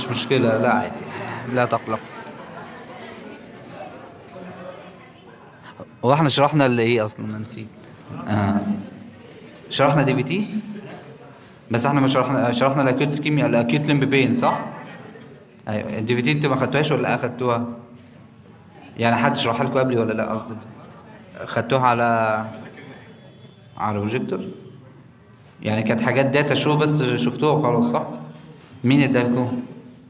مشكلة لا عادي لا تقلق هو احنا شرحنا اللي ايه اصلا أنا نسيت آه. شرحنا دي في تي بس احنا ما شرحنا شرحنا الاكيوت سكيميا الاكيوت لمب فين صح؟ ايوه الدي في تي انتوا ما خدتوهاش ولا اخدتوها؟ يعني حد شرحها لكم قبلي ولا لا قصدي خدتوها على على بروجيكتور يعني كانت حاجات داتا شو بس شفتوها وخلاص صح؟ مين ادالكم؟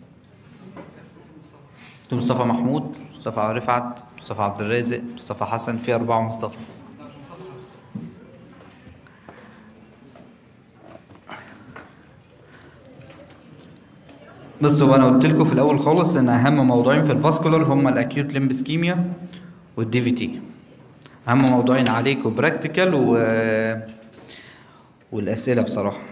انتوا مصطفى محمود مصطفى رفعت مصطفى عبد الرازق مصطفى حسن في أربعة مصطفى بصوا هو انا قلت لكم في الاول خالص ان اهم موضوعين في الفاسكولار هما الاكيوت لمب اسكيميا والدي في تي اهم موضوعين عليكم براكتيكال و والاسئله بصراحه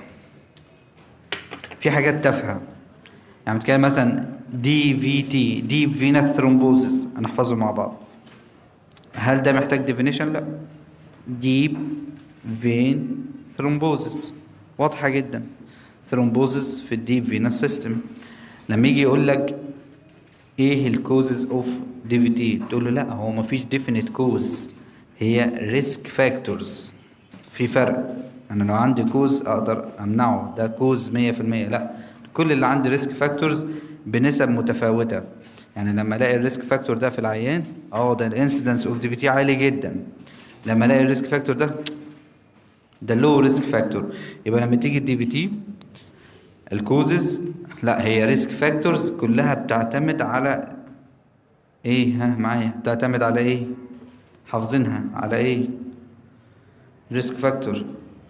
في حاجات تافهه يعني بتكلم مثلا دي في تي دي فينا ثرومبوزس هنحفظه مع بعض هل ده محتاج ديفينيشن لا ديب فين ثرومبوزس واضحه جدا ثرومبوزس في الديب فينس سيستم لما يجي يقول لك ايه الكوزز اوف دي في تي تقول له لا هو مفيش ديفينيت كوز هي ريسك فاكتورز في فرق انا لو عندي كوز اقدر امنعه ده كوز 100% لا كل اللي عندي ريسك فاكتورز بنسب متفاوته يعني لما الاقي الريسك فاكتور ده في العيان اه ده الانسيدنس اوف دي في تي عالي جدا لما الاقي الريسك فاكتور ده ده لو ريسك فاكتور يبقى لما تيجي الدي في تي الكوزز لا هي ريسك فاكتورز كلها بتعتمد على ايه ها معايا بتعتمد على ايه حافظينها على ايه ريسك فاكتور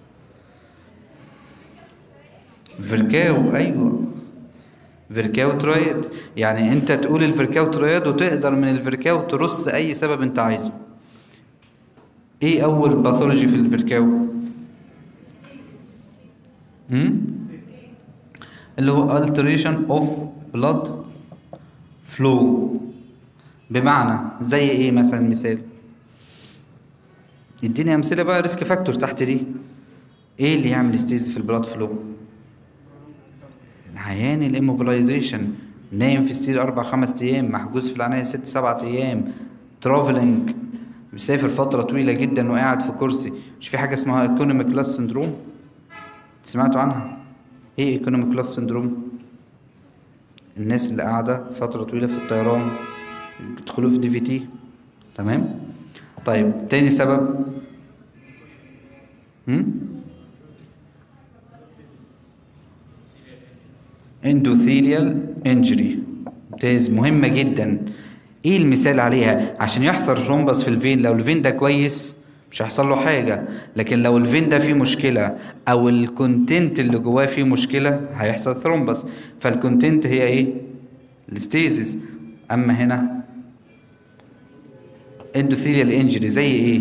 فيركاو ايوه فيركاو ترايد يعني انت تقول الفيركاو ترايد وتقدر من الفيركاو ترص اي سبب انت عايزه ايه اول باثولوجي في الفيركاو هم؟ اللي هو alteration of blood flow بمعنى زي ايه مثلا مثال اديني امثله بقى ريسك فاكتور تحت دي ايه اللي يعمل ستيز في البلاد فلو العيان الاموبلايزيشن نايم في ستيل اربع خمس ايام محجوز في العنايه ست سبعة ايام ترافلنج مسافر فتره طويله جدا وقاعد في كرسي مش في حاجه اسمها ايكونوميك كلاس سندروم سمعتوا عنها ايه ايكونوميك كلاس سندروم الناس اللي قاعده فتره طويله في الطيران يدخلوا في دي في تي تمام طيب تاني سبب اندوثيليال انجري ممتاز مهمة جدا ايه المثال عليها عشان يحصل ثرومبس في الفين لو الفين ده كويس مش هيحصل له حاجة لكن لو الفين ده فيه مشكلة او الكونتنت اللي جواه فيه مشكلة هيحصل ثرومبس فالكونتنت هي ايه الستيزيس اما هنا اندوثيليال انجري زي ايه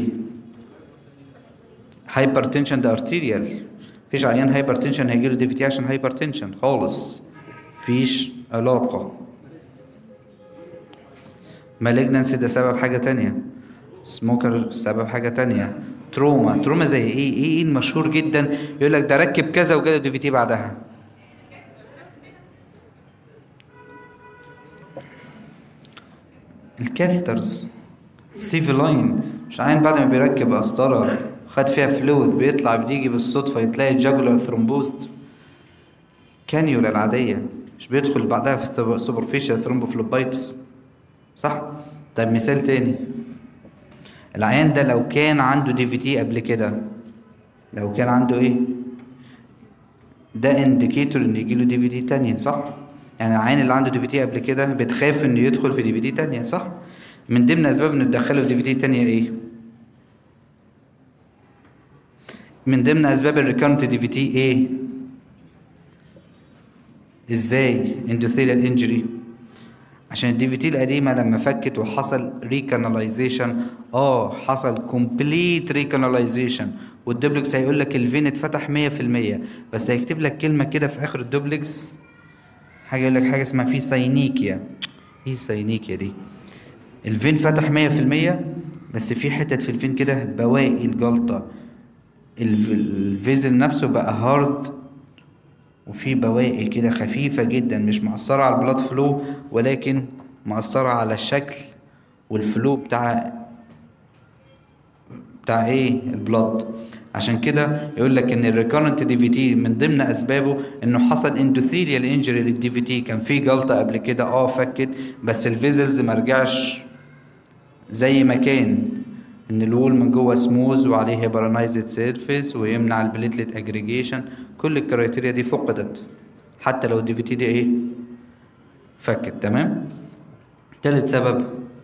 هايبرتنشن ده ارتيريال مفيش عيان هايبرتنشن هيجيله دي في تي عشان هايبرتنشن خالص مفيش علاقة مالجنسي ده سبب حاجة تانية سموكر سبب حاجة تانية تروما تروما زي ايه ايه, إيه المشهور جدا يقول لك ده ركب كذا وجاله دي في تي بعدها الكاثيترز سيفلاين مش عين بعد ما بيركب قسطرة خد فيها فلويد بيطلع بتيجي بالصدفة يتلاقي جاجولار ثرومبوست كانيولا العادية مش بيدخل بعدها في السوبرفيشال ثرومبوفلوبايتس صح؟ طيب مثال تاني العيان ده لو كان عنده دي في تي قبل كده لو كان عنده ايه؟ ده انديكيتور ان يجيله دي في تي تانية صح؟ يعني العيان اللي عنده دي في تي قبل كده بتخاف انه يدخل في دي في تي تانية صح؟ من ضمن اسباب انه تدخله في دي في تي تانية ايه؟ من ضمن اسباب الريكارنت دي في تي ايه؟ ازاي؟ اندوثيليال انجري عشان الدي في تي القديمه لما فكت وحصل ريكاناليزيشن اه حصل كومبليت ريكاناليزيشن والدوبلكس هيقول لك الفين اتفتح 100% بس هيكتب لك كلمه كده في اخر الدوبلكس حاجه يقول لك حاجه اسمها في ساينيكيا ايه ساينيكيا دي الفين فتح 100% بس في حتت في الفين كده بواقي الجلطه الفيزل نفسه بقى هارد وفي بواقي كده خفيفة جدا مش مأثرة على البلاد فلو ولكن مأثرة على الشكل والفلو بتاع بتاع ايه البلاد عشان كده يقول لك ان الريكورنت دي في تي من ضمن اسبابه انه حصل اندوثيليال انجري للدي في تي كان في جلطه قبل كده اه فكت بس الفيزلز ما رجعش زي ما كان ان الوول من جوه سموز وعليه هيبرنايزد سيرفيس ويمنع البليتلت اجريجيشن كل الكرايتيريا دي فقدت حتى لو الدي في تي دي ايه فكت تمام تالت سبب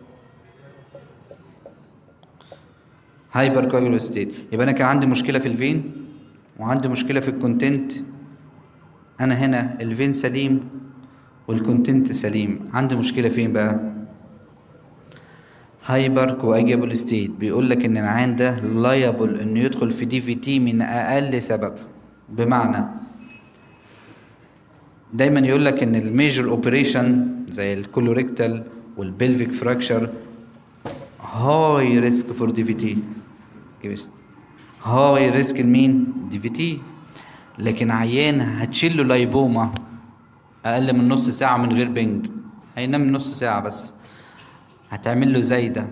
هايبر كوجولو ستيت يبقى انا كان عندي مشكله في الفين وعندي مشكله في الكونتنت انا هنا الفين سليم والكونتنت سليم عندي مشكله فين بقى هايبر كواجابل ستيت بيقول لك ان العين ده لايبل انه يدخل في دي في تي من اقل سبب بمعنى دايما يقول لك ان الميجر اوبريشن زي الكولوريكتال والبلفيك فراكشر هاي ريسك فور دي في تي هاي ريسك لمين دي في تي لكن عيان هتشيل له لايبوما اقل من نص ساعه من غير بنج هينام نص ساعه بس هتعمل له زايده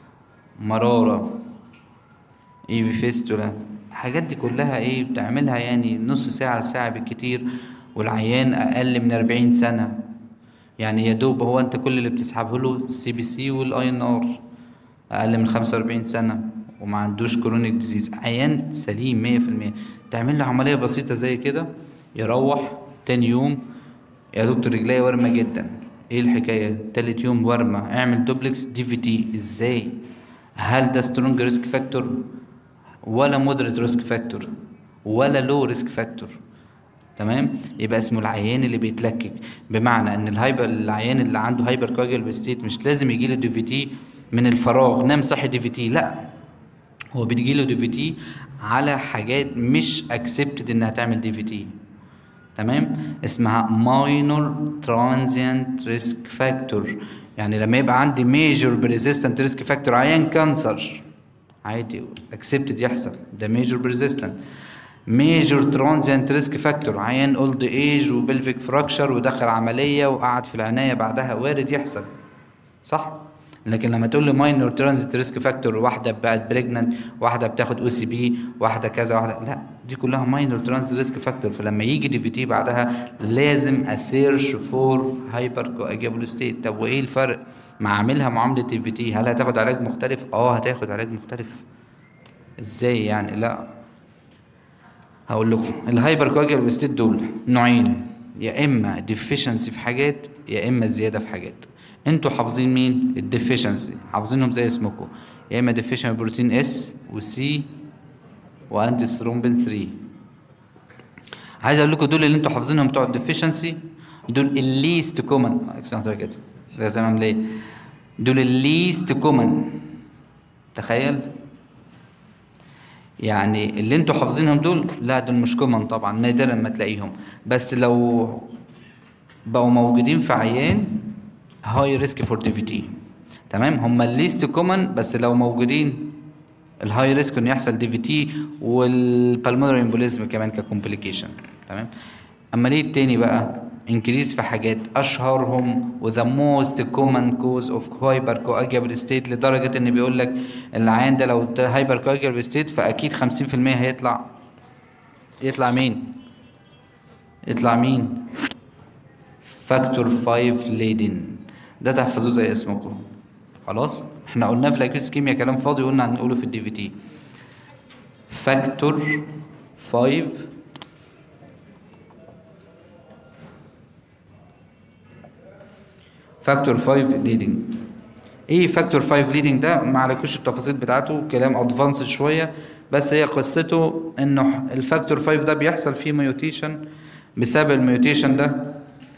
مراره ايه في فيستولا الحاجات دي كلها ايه بتعملها يعني نص ساعه لساعه بالكتير والعيان اقل من 40 سنه يعني يا دوب هو انت كل اللي بتسحبه له السي بي سي والاي ان ار اقل من 45 سنه وما عندوش كرونيك ديزيز عيان سليم 100% تعمل له عمليه بسيطه زي كده يروح تاني يوم يا دكتور رجلي ورمه جدا ايه الحكايه تالت يوم ورمه اعمل دوبلكس دي في تي ازاي هل ده سترونج ريسك فاكتور ولا مودريت ريسك فاكتور ولا لو ريسك فاكتور تمام يبقى اسمه العيان اللي بيتلكك بمعنى ان الهايبر العيان اللي عنده هايبر كواجل ستيت مش لازم يجي له دي في تي من الفراغ نام صحي دي في تي لا هو بيجي له دي في تي على حاجات مش اكسبتد انها تعمل دي في تي تمام اسمها ماينور ترانزيانت ريسك فاكتور يعني لما يبقى عندي ميجور بريزيستنت ريسك فاكتور عيان كانسر عادي اكسبتد يحصل ده ميجور بريزيستنت ميجور ترانزيانت ريسك فاكتور عيان اولد ايج وبلفيك فراكشر ودخل عمليه وقعد في العنايه بعدها وارد يحصل صح لكن لما تقول لي ماينور ترانزيت ريسك فاكتور واحده بقت بريجننت واحده بتاخد او سي بي واحده كذا واحده لا دي كلها ماينور ترانزيت ريسك فاكتور فلما يجي دي في تي بعدها لازم اسيرش فور هايبر كواجابل ستيت طب وايه الفرق مع عاملها معامله دي في تي هل هتاخد علاج مختلف اه هتاخد علاج مختلف ازاي يعني لا هقول لكم الهايبر كواجابل ستيت دول نوعين يا اما ديفيشنسي في حاجات يا اما زياده في حاجات انتوا حافظين مين الديفيشنسي حافظينهم زي اسمكم يا اما ديفيشن بروتين اس وسي وانتي ثرومبين 3 عايز اقول لكم دول اللي انتوا حافظينهم بتوع الديفيشنسي دول الليست كومن كده زي ما ليه دول الليست كومن تخيل يعني اللي انتوا حافظينهم دول لا دول مش كومن طبعا نادرا ما تلاقيهم بس لو بقوا موجودين في عيان هاي ريسك فور دي في تي تمام هم الليست كومن بس لو موجودين الهاي ريسك انه يحصل دي في تي والبالمونري امبوليزم كمان ككومبليكيشن تمام اما ليه التاني بقى انكريز في حاجات اشهرهم وذا موست كومن كوز اوف هايبر كواجابل ستيت لدرجه ان بيقول لك العيان ده لو هايبر كواجابل ستيت فاكيد 50% هيطلع يطلع مين يطلع مين فاكتور 5 ليدن ده تحفظوه زي اسمكم خلاص احنا قلناه في الاكيوت كيميا كلام فاضي قلنا هنقوله في الدي في تي فاكتور 5 فاكتور 5 ليدنج ايه فاكتور 5 ليدنج ده ما عليكوش التفاصيل بتاعته كلام ادفانس شويه بس هي قصته انه الفاكتور 5 ده بيحصل فيه ميوتيشن بسبب الميوتيشن ده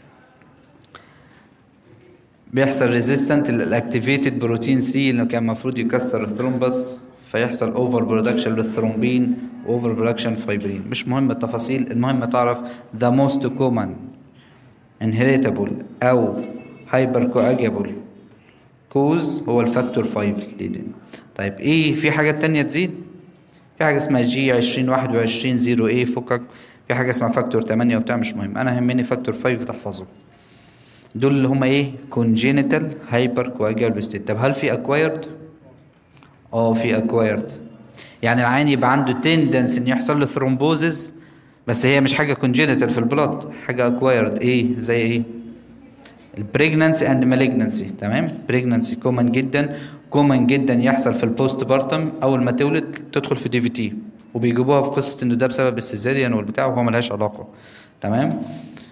بيحصل ريزيستنت للاكتيفيتد بروتين سي اللي كان المفروض يكسر الثرومبس فيحصل اوفر برودكشن للثرومبين اوفر برودكشن فايبرين مش مهم التفاصيل المهم تعرف ذا موست كومن inheritable او هايبر كواجابل كوز هو الفاكتور 5 ليدن طيب ايه في حاجات تانية تزيد في حاجة اسمها جي 2021 0 ايه فكك في حاجه اسمها فاكتور 8 وبتاع مش مهم انا يهمني فاكتور 5 تحفظه دول اللي هم ايه كونجينيتال هايبر كواجيال ستيت طب هل في اكوايرد اه في اكوايرد يعني العين يبقى عنده تندنس ان يحصل له ثرومبوزز بس هي مش حاجه كونجينيتال في البلاد حاجه اكوايرد ايه زي ايه البريجنانسي اند مالجنانسي تمام بريجنانسي كومن جدا كومن جدا يحصل في البوست بارتم اول ما تولد تدخل في دي في تي وبيجيبوها في قصه انه ده بسبب السيزاريان والبتاع وهو ملهاش علاقه تمام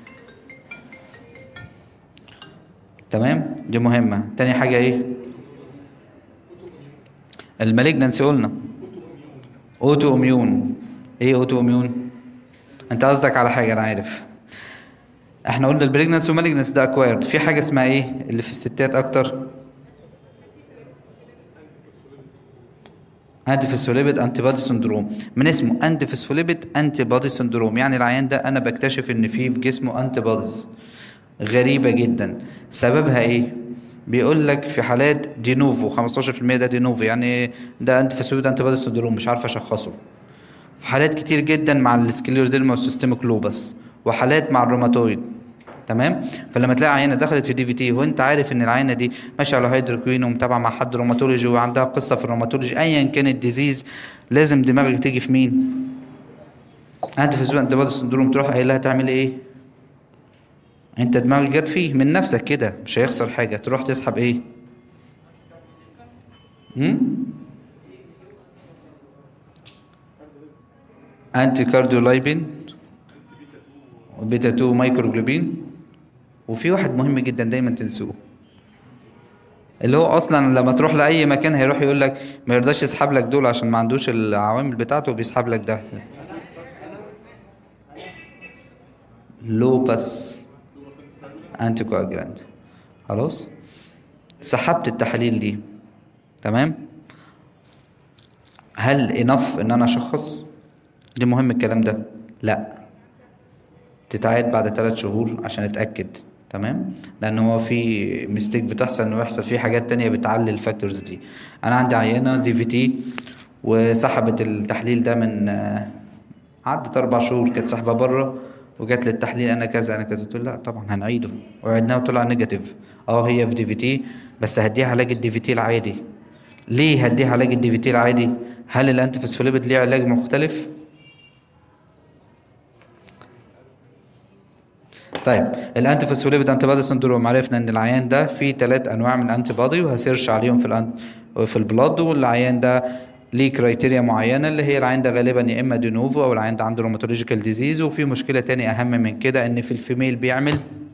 تمام دي مهمه تاني حاجه ايه المالجنانسي قلنا اوتو اميون ايه اوتو اميون انت قصدك على حاجه انا عارف احنا قلنا البريجنانس ومالجنس ده اكوايرد في حاجه اسمها ايه اللي في الستات اكتر انتي فوسفوليبيد انتي بادي سندروم من اسمه انتي فوسفوليبيد انتي بادي سندروم يعني العيان ده انا بكتشف ان فيه في جسمه انتي باديز غريبه جدا سببها ايه بيقول لك في حالات دينوفو 15% ده دينوفو يعني ده انتي فوسفوليبيد انتي بادي سندروم مش عارف اشخصه في حالات كتير جدا مع السكليروديرما والسيستميك لوبس وحالات مع الروماتويد تمام فلما تلاقي عينه دخلت في دي في تي وانت عارف ان العينه دي ماشيه على هيدروكوين ومتابعه مع حد روماتولوجي وعندها قصه في الروماتولوجي ايا كان الديزيز لازم دماغك تيجي في مين؟ انت في اسبوع انت بادي سندروم تروح قايل لها تعمل ايه؟ انت دماغك جت فيه من نفسك كده مش هيخسر حاجه تروح تسحب ايه؟ هم؟ انتي كارديولايبين وبيتا 2 مايكروجلوبين وفي واحد مهم جدا دايما تنسوه اللي هو اصلا لما تروح لاي مكان هيروح يقول لك ما يرضاش يسحب لك دول عشان ما عندوش العوامل بتاعته وبيسحب لك ده لوبس انتي كواجلاند خلاص سحبت التحاليل دي تمام هل انف ان انا اشخص دي مهم الكلام ده لا تتعاد بعد ثلاث شهور عشان اتاكد تمام لان هو في ميستيك بتحصل انه يحصل فيه حاجات تانية بتعلي الفاكتورز دي انا عندي عينه دي في تي وسحبت التحليل ده من آه، عدت اربع شهور كانت سحبه بره وجات للتحليل انا كذا انا كذا قلت له لا طبعا هنعيده وعدناه وطلع نيجاتيف اه هي في دي في تي بس هديها علاج الدي في تي العادي ليه هديها علاج الدي في تي العادي هل الانتي فوسفوليبيد ليه علاج مختلف طيب الانتي فوسفوليبيد انتي بادي سندروم عرفنا ان العيان ده فيه ثلاث انواع من الانتي بادي وهسيرش عليهم في الان في البلاد والعيان ده ليه كرايتيريا معينه اللي هي العيان ده غالبا يا اما دينوفو او العيان ده عنده روماتولوجيكال ديزيز وفي مشكله تانية اهم من كده ان في الفيميل بيعمل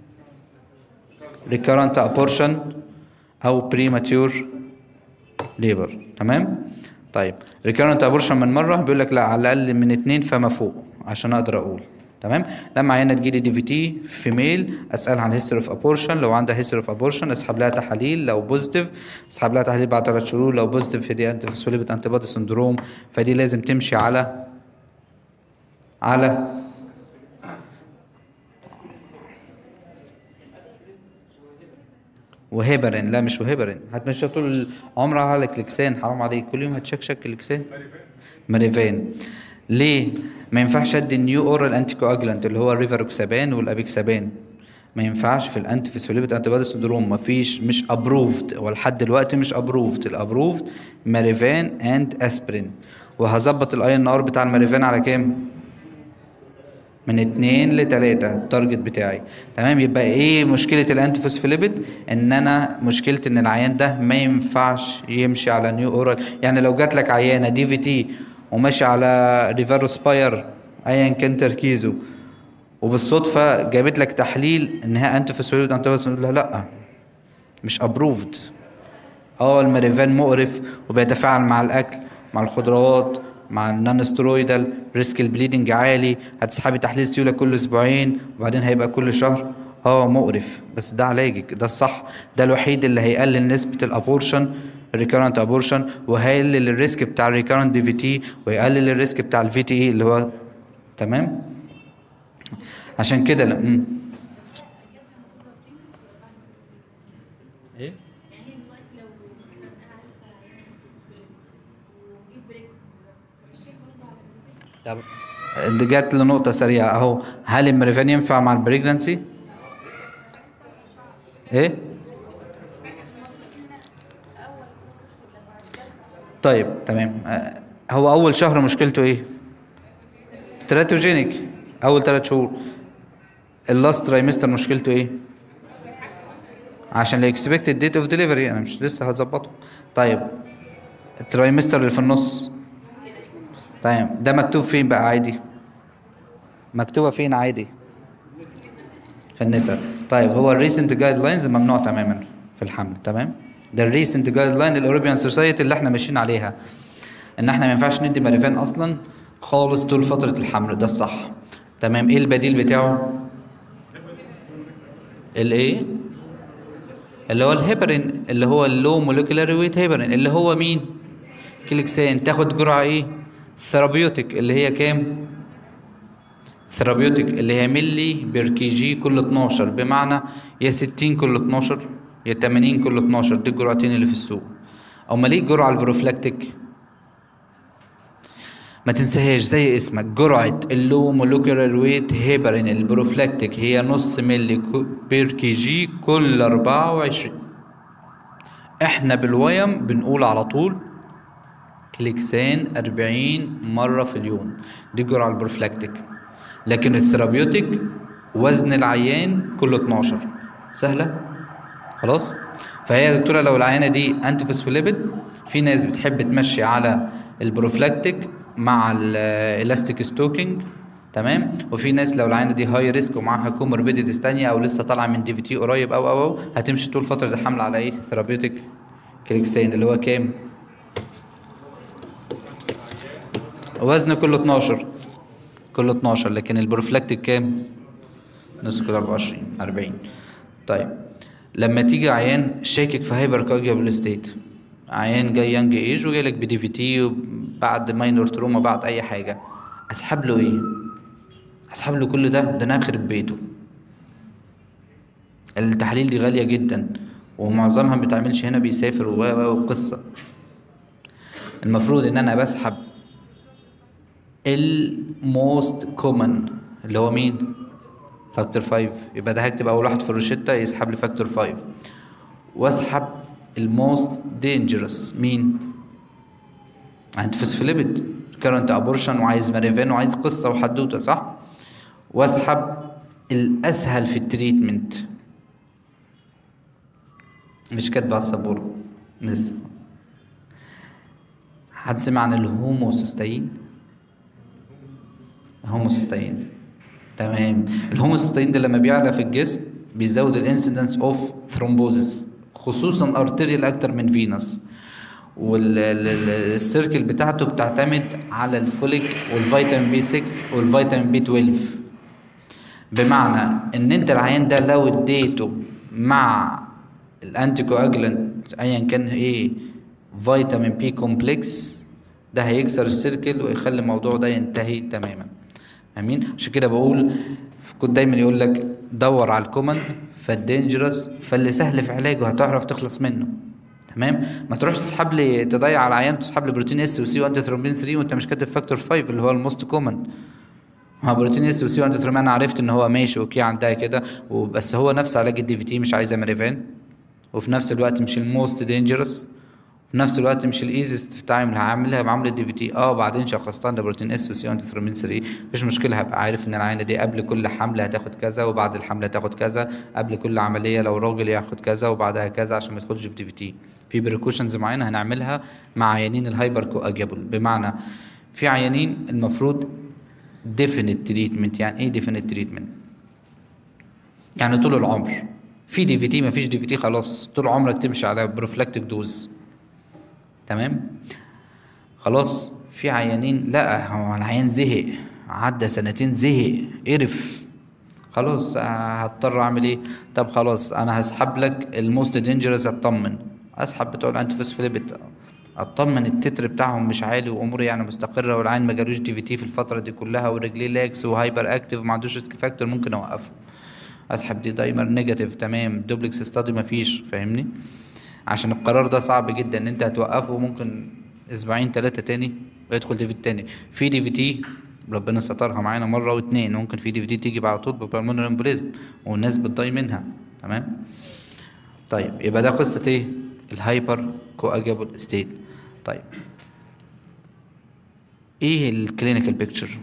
ريكارنت ابورشن او بريماتيور ليبر تمام طيب ريكارنت ابورشن من مره بيقول لك لا على الاقل من اتنين فما فوق عشان اقدر اقول تمام لما عينه تجيلي دي في تي فيميل اسالها عن هيستوري اوف ابورشن لو عندها هيستوري اوف ابورشن اسحب لها تحاليل لو بوزيتيف اسحب لها تحاليل بعد ثلاث شهور لو بوزيتيف دي انتي فوسفوليبيد انتي بادي سندروم فدي لازم تمشي على على وهيبرين لا مش وهيبرين هتمشي طول عمرها على كليكسان حرام عليك كل يوم هتشكشك كليكسان ماريفان ليه ما ينفعش ادي النيو اورال انتي كواجلانت اللي هو الريفاروكسابان والابيكسابان ما ينفعش في الانتي فوسفوليبيد انتي بادي سندروم ما فيش مش ابروفد ولحد دلوقتي مش ابروفد الابروفد ماريفان اند اسبرين وهظبط الاي ان ار بتاع الماريفان على كام من اتنين لتلاتة التارجت بتاعي تمام يبقى ايه مشكلة الانتي فوسفوليبيد ان انا مشكلتي ان العيان ده ما ينفعش يمشي على نيو اورال يعني لو جات لك عيانة دي في تي وماشي على ريفاروسباير ايا كان تركيزه وبالصدفة جابت لك تحليل انها انتي فوسفوليبيد انتي فوسفوليبيد لا لا مش ابروفد اه الماريفان مقرف وبيتفاعل مع الاكل مع الخضروات مع النون سترويدال ريسك البليدنج عالي هتسحبي تحليل سيوله كل اسبوعين وبعدين هيبقى كل شهر اه مقرف بس ده علاجك ده الصح ده الوحيد اللي هيقلل نسبه الابورشن الريكارنت ابورشن وهيقلل الريسك بتاع الريكارنت دي في تي ويقلل الريسك بتاع الفي تي اي اللي هو تمام عشان كده لا مم. ايه يعني دلوقتي لو مثلا انا عارفه عيان وجيب بريك مش شيء برضه على البريك طب دي جات لنقطة سريعة اهو هل المريفان ينفع مع البريجنانسي؟ ايه؟ طيب تمام آه، هو اول شهر مشكلته ايه؟ تراتوجينيك اول ثلاث شهور اللاست ترايمستر مشكلته ايه؟ عشان الاكسبكتد ديت اوف ديليفري انا مش لسه هظبطه طيب الترايمستر اللي في النص طيب ده مكتوب فين بقى عادي مكتوبه فين عادي في النساء طيب هو الريسنت جايد لاينز ممنوع تماما في الحمل تمام ده الريسنت جايد لاين الاوروبيان سوسايتي اللي احنا ماشيين عليها ان احنا ما ينفعش ندي ماريفان اصلا خالص طول فتره الحمل ده الصح تمام ايه البديل بتاعه الايه اللي هو الهيبرين اللي هو اللو مولكيولار ويت هيبرين اللي هو مين كليكسان تاخد جرعه ايه ثيرابيوتيك اللي هي كام ثيرابيوتيك اللي هي ملي بير كي جي كل 12 بمعنى يا 60 كل 12 يا 80 كل 12 دي الجرعتين اللي في السوق او ما ليه الجرعه البروفلاكتيك ما تنساهاش زي اسمك جرعة اللو مولكيولار ويت هيبرين البروفلاكتيك هي نص ملي كو- بير كي جي كل 24 احنا بالويم بنقول على طول كليكسان 40 مرة في اليوم دي الجرعة البروفلاكتيك لكن الثيرابيوتيك وزن العيان كل 12 سهلة خلاص فهي يا دكتورة لو العيانة دي انتي فوسفوليبيد في ناس بتحب تمشي على البروفلاكتيك مع الالاستيك ستوكينج تمام وفي ناس لو العينه دي هاي ريسك ومعاها كوموربيديتيز تانية او لسه طالعه من دي في تي قريب او او او هتمشي طول فتره الحمل على ايه ثيرابيوتيك كليكسين اللي هو كام وزن كله 12 كله 12 لكن البروفلاكتيك كام نص كله 24 40 طيب لما تيجي عيان شاكك في هايبر كارديال ستيت عيان جاي يانج ايج وجاي لك بدي في تي بعد ماينور تروما بعد اي حاجه اسحب له ايه اسحب له كل ده ده انا اخرب بيته التحاليل دي غاليه جدا ومعظمها ما بيتعملش هنا بيسافر و و- وقصه المفروض ان انا بسحب الموست كومن اللي هو مين فاكتور 5 يبقى ده هكتب اول واحد في الروشتة يسحب لي فاكتور 5 واسحب الموست دينجرس مين انت فوسفوليبيد كارنت ابورشن وعايز ماريفان وعايز قصه وحدوته صح واسحب الاسهل في التريتمنت مش كاتبه على السبوره لسه حد سمع عن الهوموسيستين الهوموسيستين تمام الهوموسيستين ده لما بيعلى في الجسم بيزود الانسيدنس اوف ثرومبوزس خصوصا ارتيريال اكتر من فينس والسيركل بتاعته بتعتمد على الفوليك والفيتامين بي 6 والفيتامين بي 12 بمعنى ان انت العيان ده لو اديته مع الانتي كواجلانت ايا كان ايه فيتامين بي كومبلكس ده هيكسر السيركل ويخلي الموضوع ده ينتهي تماما امين عشان كده بقول كنت دايما يقول لك دور على الكومن فالدينجرس فاللي سهل في علاجه هتعرف تخلص منه تمام ما تروحش تسحب لي تضيع على العيان تسحب لي بروتين اس وسي وانتي ثرومبين 3 وانت مش كاتب فاكتور 5 اللي هو الموست كومن ما بروتين اس وسي وانتي ثرومبين انا عرفت ان هو ماشي اوكي عندها كده وبس هو نفس علاج الدي في تي مش عايزه ماريفان وفي نفس الوقت مش الموست دينجرس في نفس الوقت مش الايزست في التعامل هعملها بعمل الدي في تي اه وبعدين شخصتها ده بروتين اس وسي وانتي ثرومبين 3 مفيش مشكله هبقى عارف ان العينه دي قبل كل حمل هتاخد كذا وبعد الحمل هتاخد كذا قبل كل عمليه لو راجل ياخد كذا وبعدها كذا عشان ما يدخلش في دي في تي في بريكوشنز معينه هنعملها مع عيانين الهايبر كواجابل بمعنى في عيانين المفروض ديفينيت تريتمنت يعني ايه ديفينيت تريتمنت يعني طول العمر في دي في تي مفيش دي في تي خلاص طول عمرك تمشي على بروفلاكتيك دوز تمام خلاص في عيانين لا هو العيان زهق عدى سنتين زهق قرف خلاص آه، هضطر اعمل ايه طب خلاص انا هسحب لك الموست دينجرس اطمن اسحب بتوع الانتي فوسفوليبيد اطمن التتر بتاعهم مش عالي واموري يعني مستقره والعين ما جالوش دي في تي في الفتره دي كلها ورجليه لاكس وهايبر اكتف وما عندوش ريسك فاكتور ممكن اوقفه اسحب دي دايمر نيجاتيف تمام دوبلكس ستادي مفيش فاهمني عشان القرار ده صعب جدا ان انت هتوقفه ممكن اسبوعين ثلاثه تاني ويدخل دي في التاني في دي في تي ربنا سترها معانا مره واتنين ممكن في دي في دي تيجي على طول ببالمونري امبوليزم والناس بتضاي منها تمام طيب يبقى ده قصه ايه الهايبر كواجابل ستيت طيب ايه الكلينيكال بيكتشر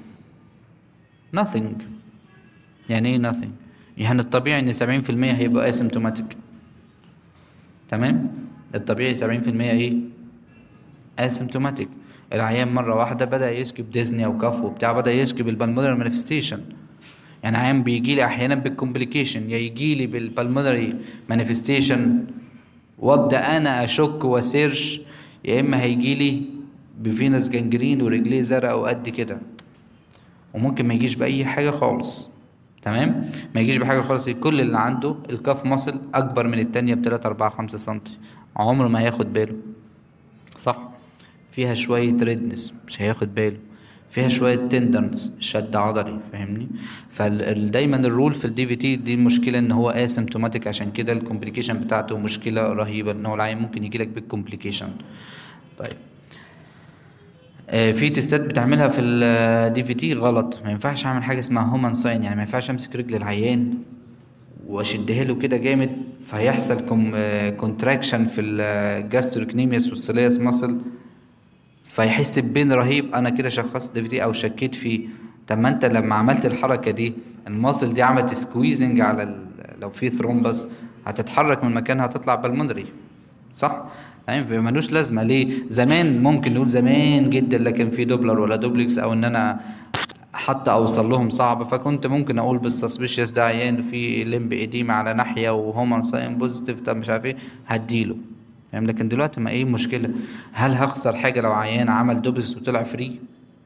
nothing يعني ايه nothing يعني الطبيعي ان 70% هيبقى اسيمتوماتيك تمام الطبيعي 70% ايه اسيمتوماتيك العيان مره واحده بدا يشكي بديزني او كف وبتاع بدا يشكي بالبلمونري مانيفستيشن يعني عيان بيجي لي احيانا بالكومبليكيشن يا يجي لي بالبلمونري مانيفستيشن وابدا انا اشك واسيرش يا اما هيجي لي بفينس جنجرين ورجليه زرقاء وقد كده وممكن ما يجيش باي حاجه خالص تمام ما يجيش بحاجه خالص كل اللي عنده الكاف ماسل اكبر من التانية ب 3 4 5 سم عمره ما هياخد باله صح فيها شويه ريدنس مش هياخد باله فيها شويه تندرنس شد عضلي فاهمني فدايما الرول في الدي في تي دي المشكله ان هو اسيمتوماتيك عشان كده الكومبليكيشن بتاعته مشكله رهيبه ان هو العيان ممكن يجي لك بالكومبليكيشن طيب آه، في تستات بتعملها في الدي في تي غلط ما ينفعش اعمل حاجه اسمها هومان ساين يعني ما ينفعش امسك رجل العيان واشدها له كده جامد فهيحصل كونتراكشن في الجاستروكنيميوس والسيلياس ماسل فيحس ببين رهيب انا كده شخصت دي في تي او شكيت فيه طب ما انت لما عملت الحركه دي الماسل دي عملت سكويزنج على ال- لو في ثرومبس هتتحرك من مكانها هتطلع بالمونري صح تمام فما ملوش لازمه ليه زمان ممكن نقول زمان جدا لا كان في دوبلر ولا دوبلكس او ان انا حتى اوصل لهم صعب فكنت ممكن اقول بالسسبيشيس ده عيان في لمب ايديما على ناحيه وهومان ساين بوزيتيف طب مش عارف ايه هديله فاهم لكن دلوقتي ما ايه المشكله هل هخسر حاجه لو عيان عمل دوبلكس وطلع فري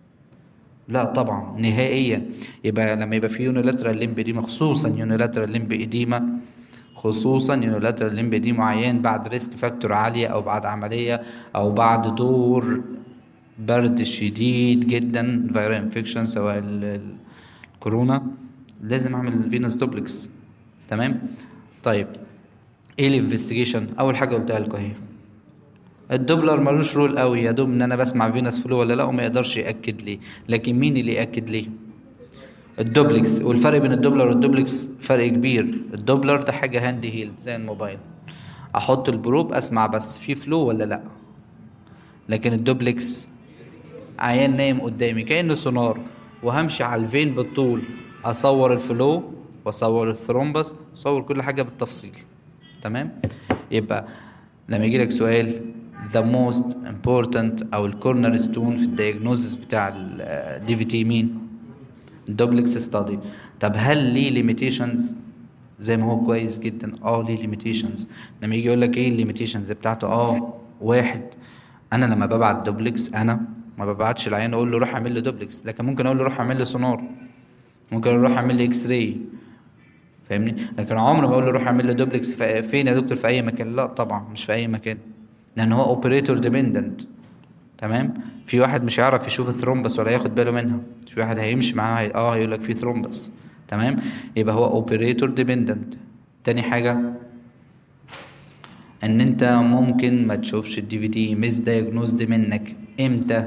لا طبعا نهائيا يبقى لما يبقى في يونيلاترال لمب ايديما خصوصا يونيلاترال لمب ايديما خصوصا يونيلاترال لمب ايديما عيان بعد ريسك فاكتور عاليه او بعد عمليه او بعد دور برد شديد جدا فيرال انفكشن سواء ال- ال- الكورونا لازم اعمل فينس دوبلكس تمام طيب ايه الانفستيجيشن اول حاجه قلتها لكم اهي الدوبلر ملوش رول قوي يا دوب ان انا بسمع فينس فلو ولا لا وما يقدرش ياكد لي لكن مين اللي ياكد لي الدوبلكس والفرق بين الدوبلر والدوبلكس فرق كبير الدوبلر ده حاجه هاند هيل زي الموبايل احط البروب اسمع بس في فلو ولا لا لكن الدوبلكس عيان نايم قدامي كانه سونار وهمشي على الفين بالطول اصور الفلو واصور الثرومبس اصور كل حاجه بالتفصيل تمام يبقى لما يجي لك سؤال the most important او الكورنر ستون في الدياجنوزس بتاع الدي في تي مين الدوبلكس ستادي طب هل ليه ليميتيشنز زي ما هو كويس جدا اه ليه ليميتيشنز لما يجي يقول لك ايه الليميتيشنز بتاعته اه واحد انا لما ببعت دوبلكس انا ما ببعتش العيان اقول له روح اعمل له دوبلكس لكن ممكن اقول له روح اعمل له سونار ممكن اقول له روح اعمل لي اكس راي فاهمني لكن عمري ما اقول له روح اعمل له دوبلكس في- فين يا دكتور في اي مكان لا طبعا مش في اي مكان لان هو اوبريتور ديبندنت تمام في واحد مش هيعرف يشوف الثرومبس ولا ياخد باله منها في واحد هيمشي معاه هي... اه هيقول لك في ثرومبس تمام يبقى هو اوبريتور ديبندنت تاني حاجه ان انت ممكن ما تشوفش الدي في دي مس دايجنوزد منك امتى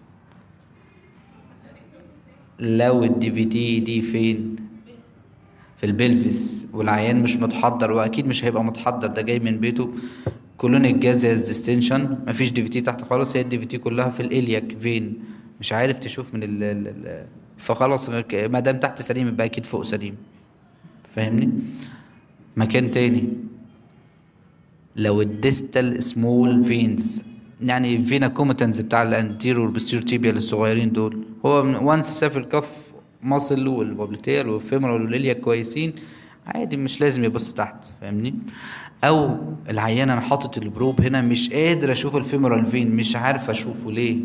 لو الدي في دي دي فين في البلفس والعيان مش متحضر واكيد مش هيبقى متحضر ده جاي من بيته كولونيك جازيز ديستنشن مفيش دي في تي تحت خالص هي الدي في تي كلها في الالياك فين مش عارف تشوف من ال ال- ال فخلاص ما دام تحت سليم يبقى اكيد فوق سليم فاهمني مكان تاني لو الديستال سمول فينز يعني فينا كومتنز بتاع الانتيرو والبستيرو تيبيال الصغيرين دول هو وانس شاف الكف ماسل والبوبليتير والفيمورال والاليا كويسين عادي مش لازم يبص تحت فاهمني او العيان انا حاطط البروب هنا مش قادر اشوف الفيمورال فين مش عارف اشوفه ليه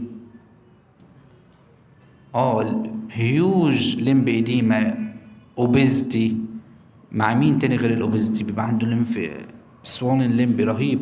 اه هيوج لمب ايديما اوبيزيتي مع مين تاني غير الاوبيزيتي بيبقى عنده لمف سوالن لمب رهيب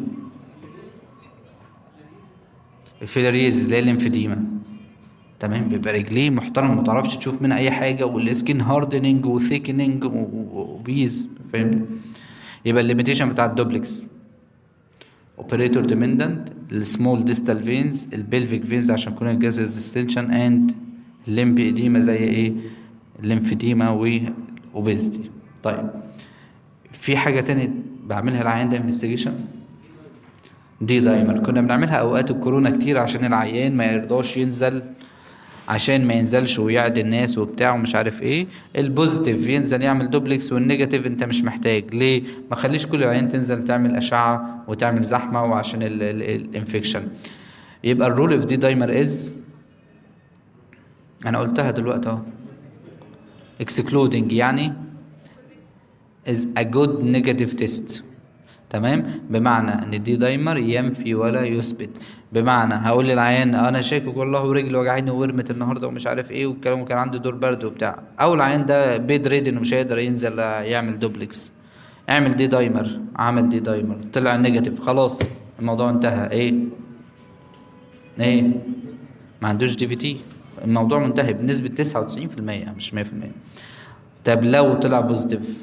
الفيلاريز اللي هي الليمفيديما تمام بيبقى رجليه محترم ما تعرفش تشوف منها اي حاجه والسكين هاردنينج وثيكنينج وبيز فاهم يبقى الليميتيشن بتاع الدوبلكس اوبريتور ديبندنت السمول ديستال فينز البلفيك فينز عشان كون الجاز ريزيستنشن اند الليمب اديما زي ايه الليمفديما واوبيزيتي طيب في حاجه تانية بعملها العيان ده انفستيجيشن دي دايمر كنا بنعملها اوقات الكورونا كتير عشان العيان ما يرضاش ينزل عشان ما ينزلش ويعدي الناس وبتاع ومش عارف ايه البوزيتيف ينزل يعمل دوبلكس والنيجاتيف انت مش محتاج ليه ما خليش كل العيان تنزل تعمل اشعه وتعمل زحمه وعشان الانفكشن يبقى الرول اوف دي دايمر از انا قلتها دلوقتي اهو excluding يعني is a good negative test تمام بمعنى ان دي دايمر ينفي ولا يثبت بمعنى هقول للعيان انا شاكك والله ورجلي وجعاني وورمت النهارده ومش عارف ايه والكلام وكان عنده دور برد وبتاع او العيان ده بيد ريد انه مش هيقدر ينزل يعمل دوبلكس اعمل دي دايمر عمل دي دايمر طلع نيجاتيف خلاص الموضوع انتهى ايه ايه ما عندوش دي في تي الموضوع منتهي بنسبة 99% مش 100% طب لو طلع بوزيتيف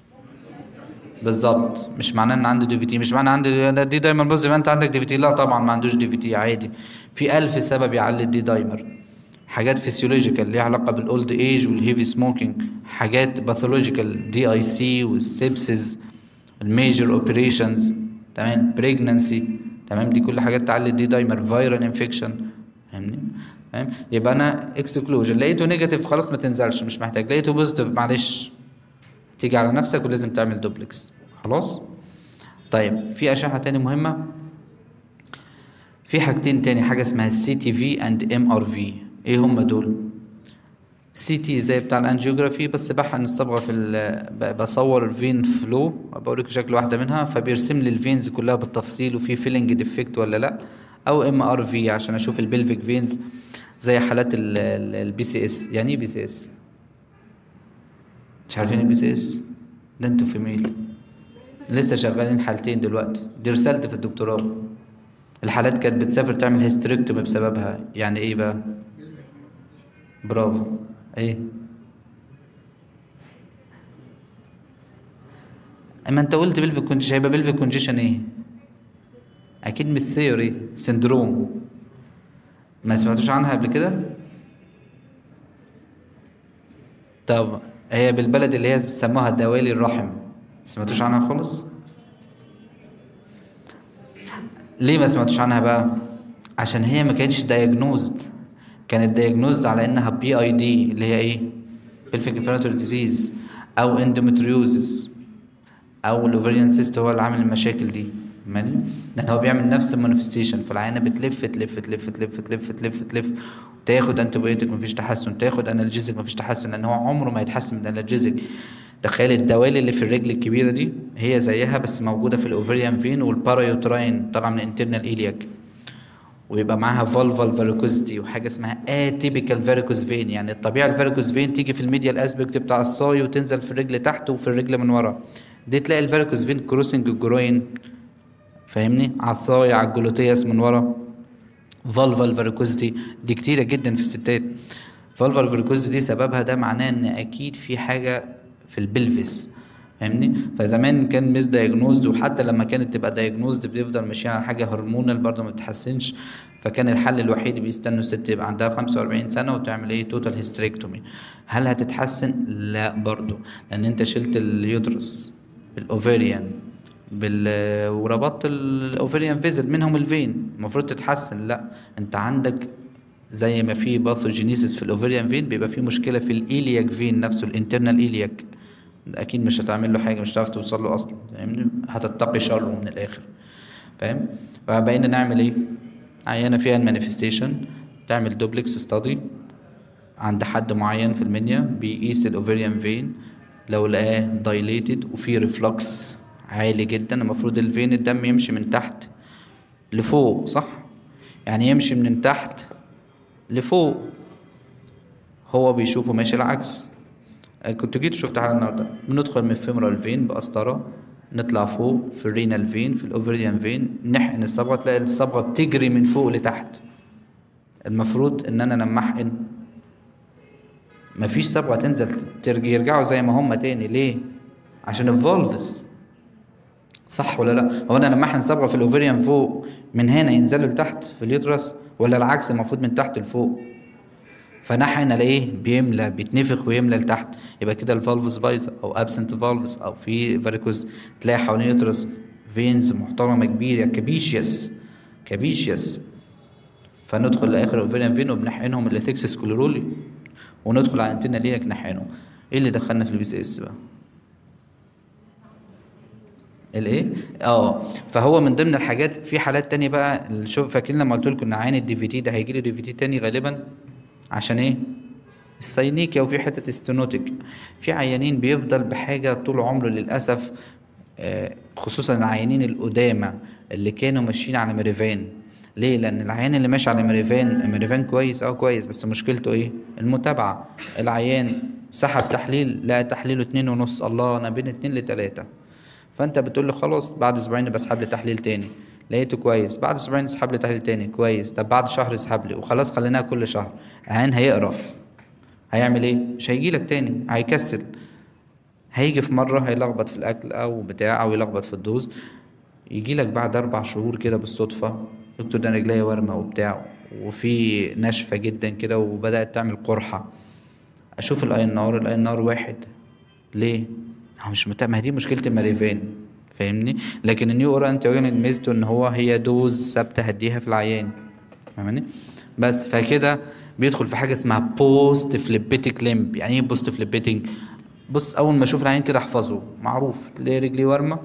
بالظبط مش معناه ان عندي دي في تي مش معنى عندي ده دي دايمر بوزيتيف انت عندك دي في تي لا طبعا ما عندوش دي في تي عادي في ألف سبب يعلي الدي دايمر حاجات فيسيولوجيكال ليها علاقه بالاولد ايج والهيفي سموكينج حاجات باثولوجيكال دي اي سي والسيبسز الميجر اوبريشنز تمام بريجنانسي تمام دي كل حاجات تعلي الدي دايمر فايرال انفكشن فاهمني تمام يبقى انا اكسكلوجن لقيته نيجاتيف خلاص ما تنزلش مش محتاج لقيته بوزيتيف معلش تيجي على نفسك ولازم تعمل دوبلكس خلاص طيب في اشعه تاني مهمه في حاجتين تاني حاجه اسمها السي تي في اند ام ار في ايه هم دول سي تي زي بتاع الانجيوجرافي بس بحقن الصبغه في ال- ب- بصور الفين فلو بوريك شكل واحده منها فبيرسم لي الفينز كلها بالتفصيل وفي فيلنج ديفكت ولا لا او ام ار في عشان اشوف البلفيك فينز زي حالات البي سي اس يعني ايه بي سي اس مش عارفين البي سي اس ده انتوا في ميل لسه شغالين حالتين دلوقتي دي رسالتي في الدكتوراه الحالات كانت بتسافر تعمل هيستريكتومي بسببها يعني ايه بقى برافو ايه اما انت قلت بلفيك كونجيشن هيبقى بلفيك كونجيشن ايه اكيد مش ثيوري سندروم ما سمعتوش عنها قبل كده طب هي بالبلد اللي هي بيسموها دوالي الرحم سمعتوش عنها خالص ليه ما سمعتوش عنها بقى عشان هي ما كانتش دايجنوزد كانت دايجنوزد على انها بي اي دي اللي هي ايه بلفيك انفلاماتوري ديزيز او اندومتريوزس او الاوفريان سيست هو اللي عامل المشاكل دي فاهماني لان هو بيعمل نفس المانيفستيشن فالعينه بتلف تلف تلف تلف تلف تلف تلف تاخد انتيبيوتيك مفيش تحسن تاخد انالجيزك مفيش تحسن لان هو عمره ما يتحسن من الانالجيزك تخيل الدوالي اللي في الرجل الكبيره دي هي زيها بس موجوده في الاوفريان فين والبارايوتراين طالعه من انترنال ايلياك ويبقى معاها فالفال فاريكوزيتي وحاجه اسمها اتيبيكال فاريكوز فين يعني الطبيعي الفاريكوز فين تيجي في الميديال اسبكت بتاع الصاي وتنزل في الرجل تحت وفي الرجل من ورا دي تلاقي الفاريكوز فين كروسنج الجروين فاهمني على الصاي على الجلوتياس من ورا فالفال فاريكوزيتي دي كتيره جدا في الستات فالفال فاريكوزيتي دي سببها ده معناه ان اكيد في حاجه في البلفس فاهمني فزمان كان مس دايجنوزد وحتى لما كانت تبقى دايجنوزد بيفضل ماشيين على حاجه هرمونال برضه ما بتتحسنش فكان الحل الوحيد بيستنوا الست يبقى عندها 45 سنه وتعمل ايه توتال هيستريكتومي هل هتتحسن لا برضه لان انت شلت اليوترس بالاوفيريان بال وربطت الاوفيريان فيزل منهم الفين المفروض تتحسن لا انت عندك زي ما في باثوجينيسيس في الاوفيريان فين بيبقى في مشكله في الايلياك فين نفسه الانترنال ايلياك اكيد مش هتعمل له حاجه مش هتعرف توصل له اصلا فاهمني هتتقي شره من الاخر فاهم فبقينا نعمل ايه عينه فيها المانيفستيشن تعمل دوبلكس ستادي عند حد معين في المنيا بيقيس الاوفيريان فين لو لقاه دايليتد وفي ريفلكس عالي جدا المفروض الفين الدم يمشي من تحت لفوق صح يعني يمشي من تحت لفوق هو بيشوفه ماشي العكس كنت جيت شفت حاجه النهارده بندخل من الفيمورال فين بقسطره نطلع فوق في الرينال فين في الاوفريان فين نحقن الصبغه تلاقي الصبغه بتجري من فوق لتحت المفروض ان انا لما احقن مفيش صبغه تنزل ترجع يرجعوا زي ما هم تاني ليه عشان الفولفز صح ولا لا هو انا لما احقن صبغه في الاوفريان فوق من هنا ينزلوا لتحت في اليوترس ولا العكس المفروض من تحت لفوق فنحن الاقيه بيملى بيتنفخ ويملى لتحت يبقى كده الفالفز بايظه او ابسنت فالفز او في فاريكوز تلاقي حوالين يوترس فينز محترمه كبيره كابيشيس كابيشيس فندخل لاخر اوفيريان فين وبنحقنهم الليثكس سكلرولي وندخل على الانتنا لينك نحقنه ايه اللي دخلنا في البي سي اس بقى الايه اه فهو من ضمن الحاجات في حالات تانية بقى اللي شوف فاكرين لما قلت لكم ان عين الدي في تي ده هيجي له دي في تي تاني غالبا عشان ايه الساينيكيا وفي حته استنوتيك في عيانين بيفضل بحاجه طول عمره للاسف آه، خصوصا العيانين القدامى اللي كانوا ماشيين على ميريفان ليه لان العيان اللي ماشي على ميريفان ميريفان كويس اه كويس بس مشكلته ايه المتابعه العيان سحب تحليل لقى تحليله اتنين ونص الله انا بين اتنين لتلاته فانت بتقول له خلاص بعد اسبوعين بسحب لي تحليل تاني لقيته كويس بعد اسبوعين اسحب لي تحليل تاني كويس طب بعد شهر اسحب لي وخلاص خليناها كل شهر عيان هيقرف هيعمل ايه مش هيجي لك تاني هيكسل هيجي في مره هيلخبط في الاكل او بتاع او يلخبط في الدوز يجي لك بعد اربع شهور كده بالصدفه دكتور ده رجليا ورمه وبتاع وفي ناشفه جدا كده وبدات تعمل قرحه اشوف الاي ان ار الاي ان ار واحد ليه هو مش متابع ما هي دي مشكله الماريفان فاهمني لكن النيو اورال انتي اورجانيك ميزته ان هو هي دوز ثابته هديها في العيان فاهمني بس فكده بيدخل في حاجه اسمها بوست فليبيتيك ليمب يعني ايه بوست فليبيتنج بص اول ما اشوف العين كده احفظه معروف تلاقي رجلي ورمه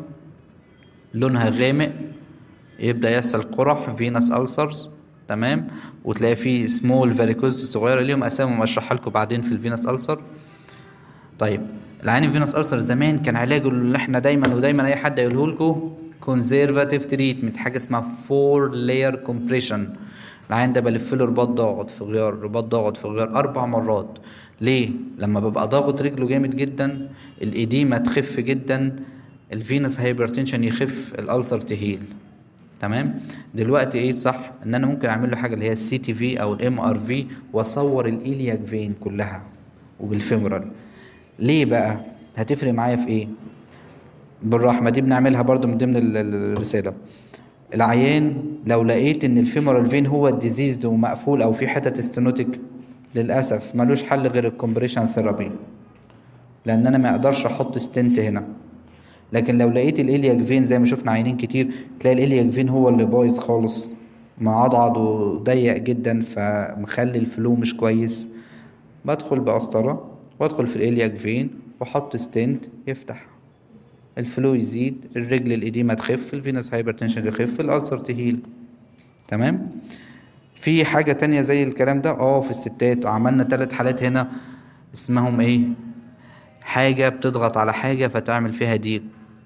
لونها غامق يبدا يحصل قرح فينس ألسرز تمام وتلاقي فيه سمول فاريكوز صغيره ليهم اسامي اشرحها لكم بعدين في الفينس ألسر طيب العين الفينس ألسر زمان كان علاجه اللي احنا دايما ودايما اي حد يقوله لكم كونزرفاتيف تريتمنت حاجه اسمها فور لاير كومبريشن العين ده بلف له رباط ضاغط في غيار رباط ضاغط في غيار اربع مرات ليه لما ببقى ضاغط رجله جامد جدا الاديمه تخف جدا الفينس هايبرتنشن يخف الالسر تهيل تمام دلوقتي ايه صح ان انا ممكن اعمل له حاجه اللي هي السي تي في او الام ار في واصور الالياك فين كلها وبالفيمورال ليه بقى هتفرق معايا في ايه بالرحمه دي بنعملها برضو من ضمن ال- ال- الرساله العيان لو لقيت ان الفيمورال فين هو الديزيزد ومقفول او في حتت استنوتيك للاسف ملوش حل غير الكومبريشن ثيرابي لان انا ما اقدرش احط ستنت هنا لكن لو لقيت الالياك فين زي ما شفنا عينين كتير تلاقي الالياك فين هو اللي بايظ خالص معضعض وضيق جدا فمخلي الفلو مش كويس بدخل بقسطرة وادخل في الالياك فين واحط ستنت يفتح الفلو يزيد الرجل الإديمة تخف الفينس هايبرتنشن يخف الألسر تهيل تمام في حاجة تانية زي الكلام ده اه في الستات وعملنا ثلاث حالات هنا اسمهم ايه حاجة بتضغط على حاجة فتعمل فيها ضيق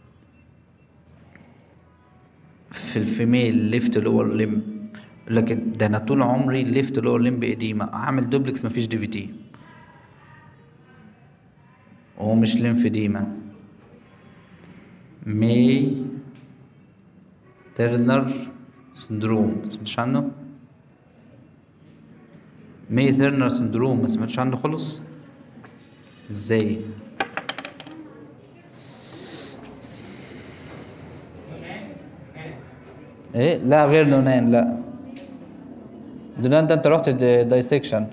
في الفيميل ليفت لور ليمب لكن ده انا طول عمري ليفت لور ليمب اديمة اعمل دوبلكس مفيش دي في تي وهو مش ليمفديما ماي تيرنر سندروم ما سمعتش عنه ماي تيرنر سندروم ما سمعتش عنه خالص ازاي ايه لا غير نونان لا نونان ده انت رحت دايسكشن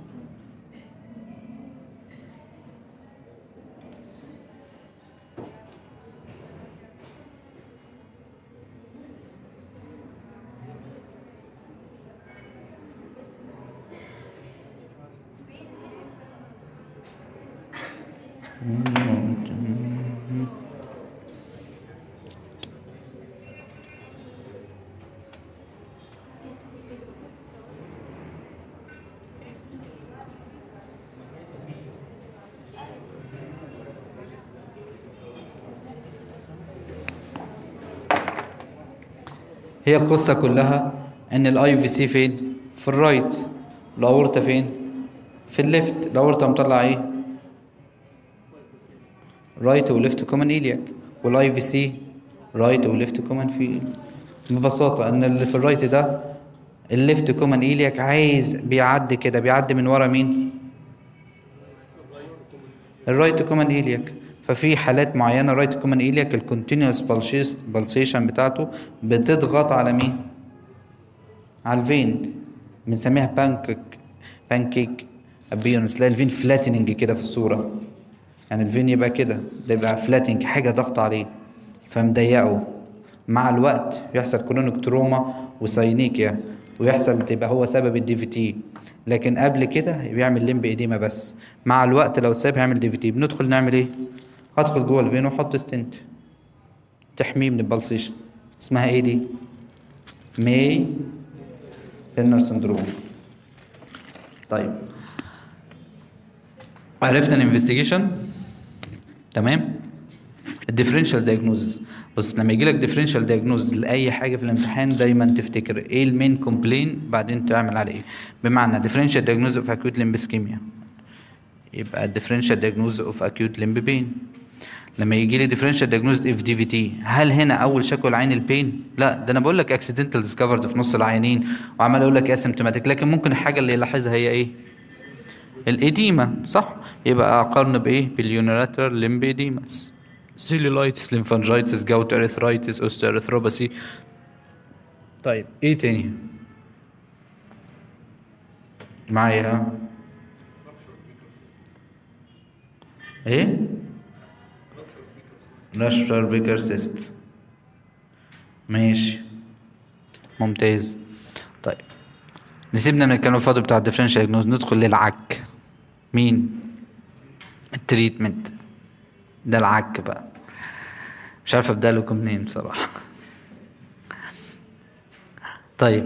هي القصة كلها ان الاي في سي فين في الرايت الاورطة فين في الليفت الاورطة مطلع ايه رايت وليفت كومن ايلياك والاي في سي رايت وليفت كومن في ببساطة ان اللي في الرايت ده الليفت كومن ايلياك عايز بيعدي كده بيعدي من ورا مين الرايت كومن ايلياك ففي حالات معينه الرايت كومن ايلياك الكونتينوس بالسيشن بتاعته بتضغط على مين على الفين بنسميها بانكيك بانكيك ابيرنس تلاقي الفين فلاتننج كده في الصوره يعني الفين يبقى كده ده يبقى فلاتنج حاجه ضغط عليه فمضيقه مع الوقت يحصل كرونيك تروما وساينيكيا ويحصل تبقى هو سبب الدي في تي لكن قبل كده بيعمل لمب اديمه بس مع الوقت لو ساب هيعمل دي في تي بندخل نعمل ايه هدخل جوه الفين واحط ستنت تحميه من البلسيشن اسمها ايه دي ماي لينر سندروم طيب عرفنا الانفستيجيشن تمام الديفرنشال دايجنوز بص لما يجي لك ديفرنشال دايجنوز لاي حاجه في الامتحان دايما تفتكر ايه المين كومبلين بعدين تعمل عليه ايه بمعنى ديفرنشال دايجنوز اوف اكيوت لمبسكيميا يبقى الديفرنشال دايجنوز اوف اكيوت لمب بين لما يجي لي ديفرنشال دايجنوز اف دي في تي هل هنا اول شكوى العين البين لا ده انا بقول لك اكسيدنتال ديسكفرد في نص العيانين وعمال اقول لك اسيمتوماتيك لكن ممكن الحاجه اللي يلاحظها هي ايه الإديمة صح يبقى أقارن بإيه باليونيلاترال ليمب إديماس سيلولايتس ليمفانجيتس جاوت اريثرايتس اوستيريثروباسي طيب ايه تاني معايا ها ايه راشفر بيكر سيست ماشي ممتاز طيب نسيبنا من الكلام الفاضي بتاع الديفرنشال دياجنوز ندخل للعك مين التريتمنت ده العك بقى مش عارف ابدا لكم منين بصراحه طيب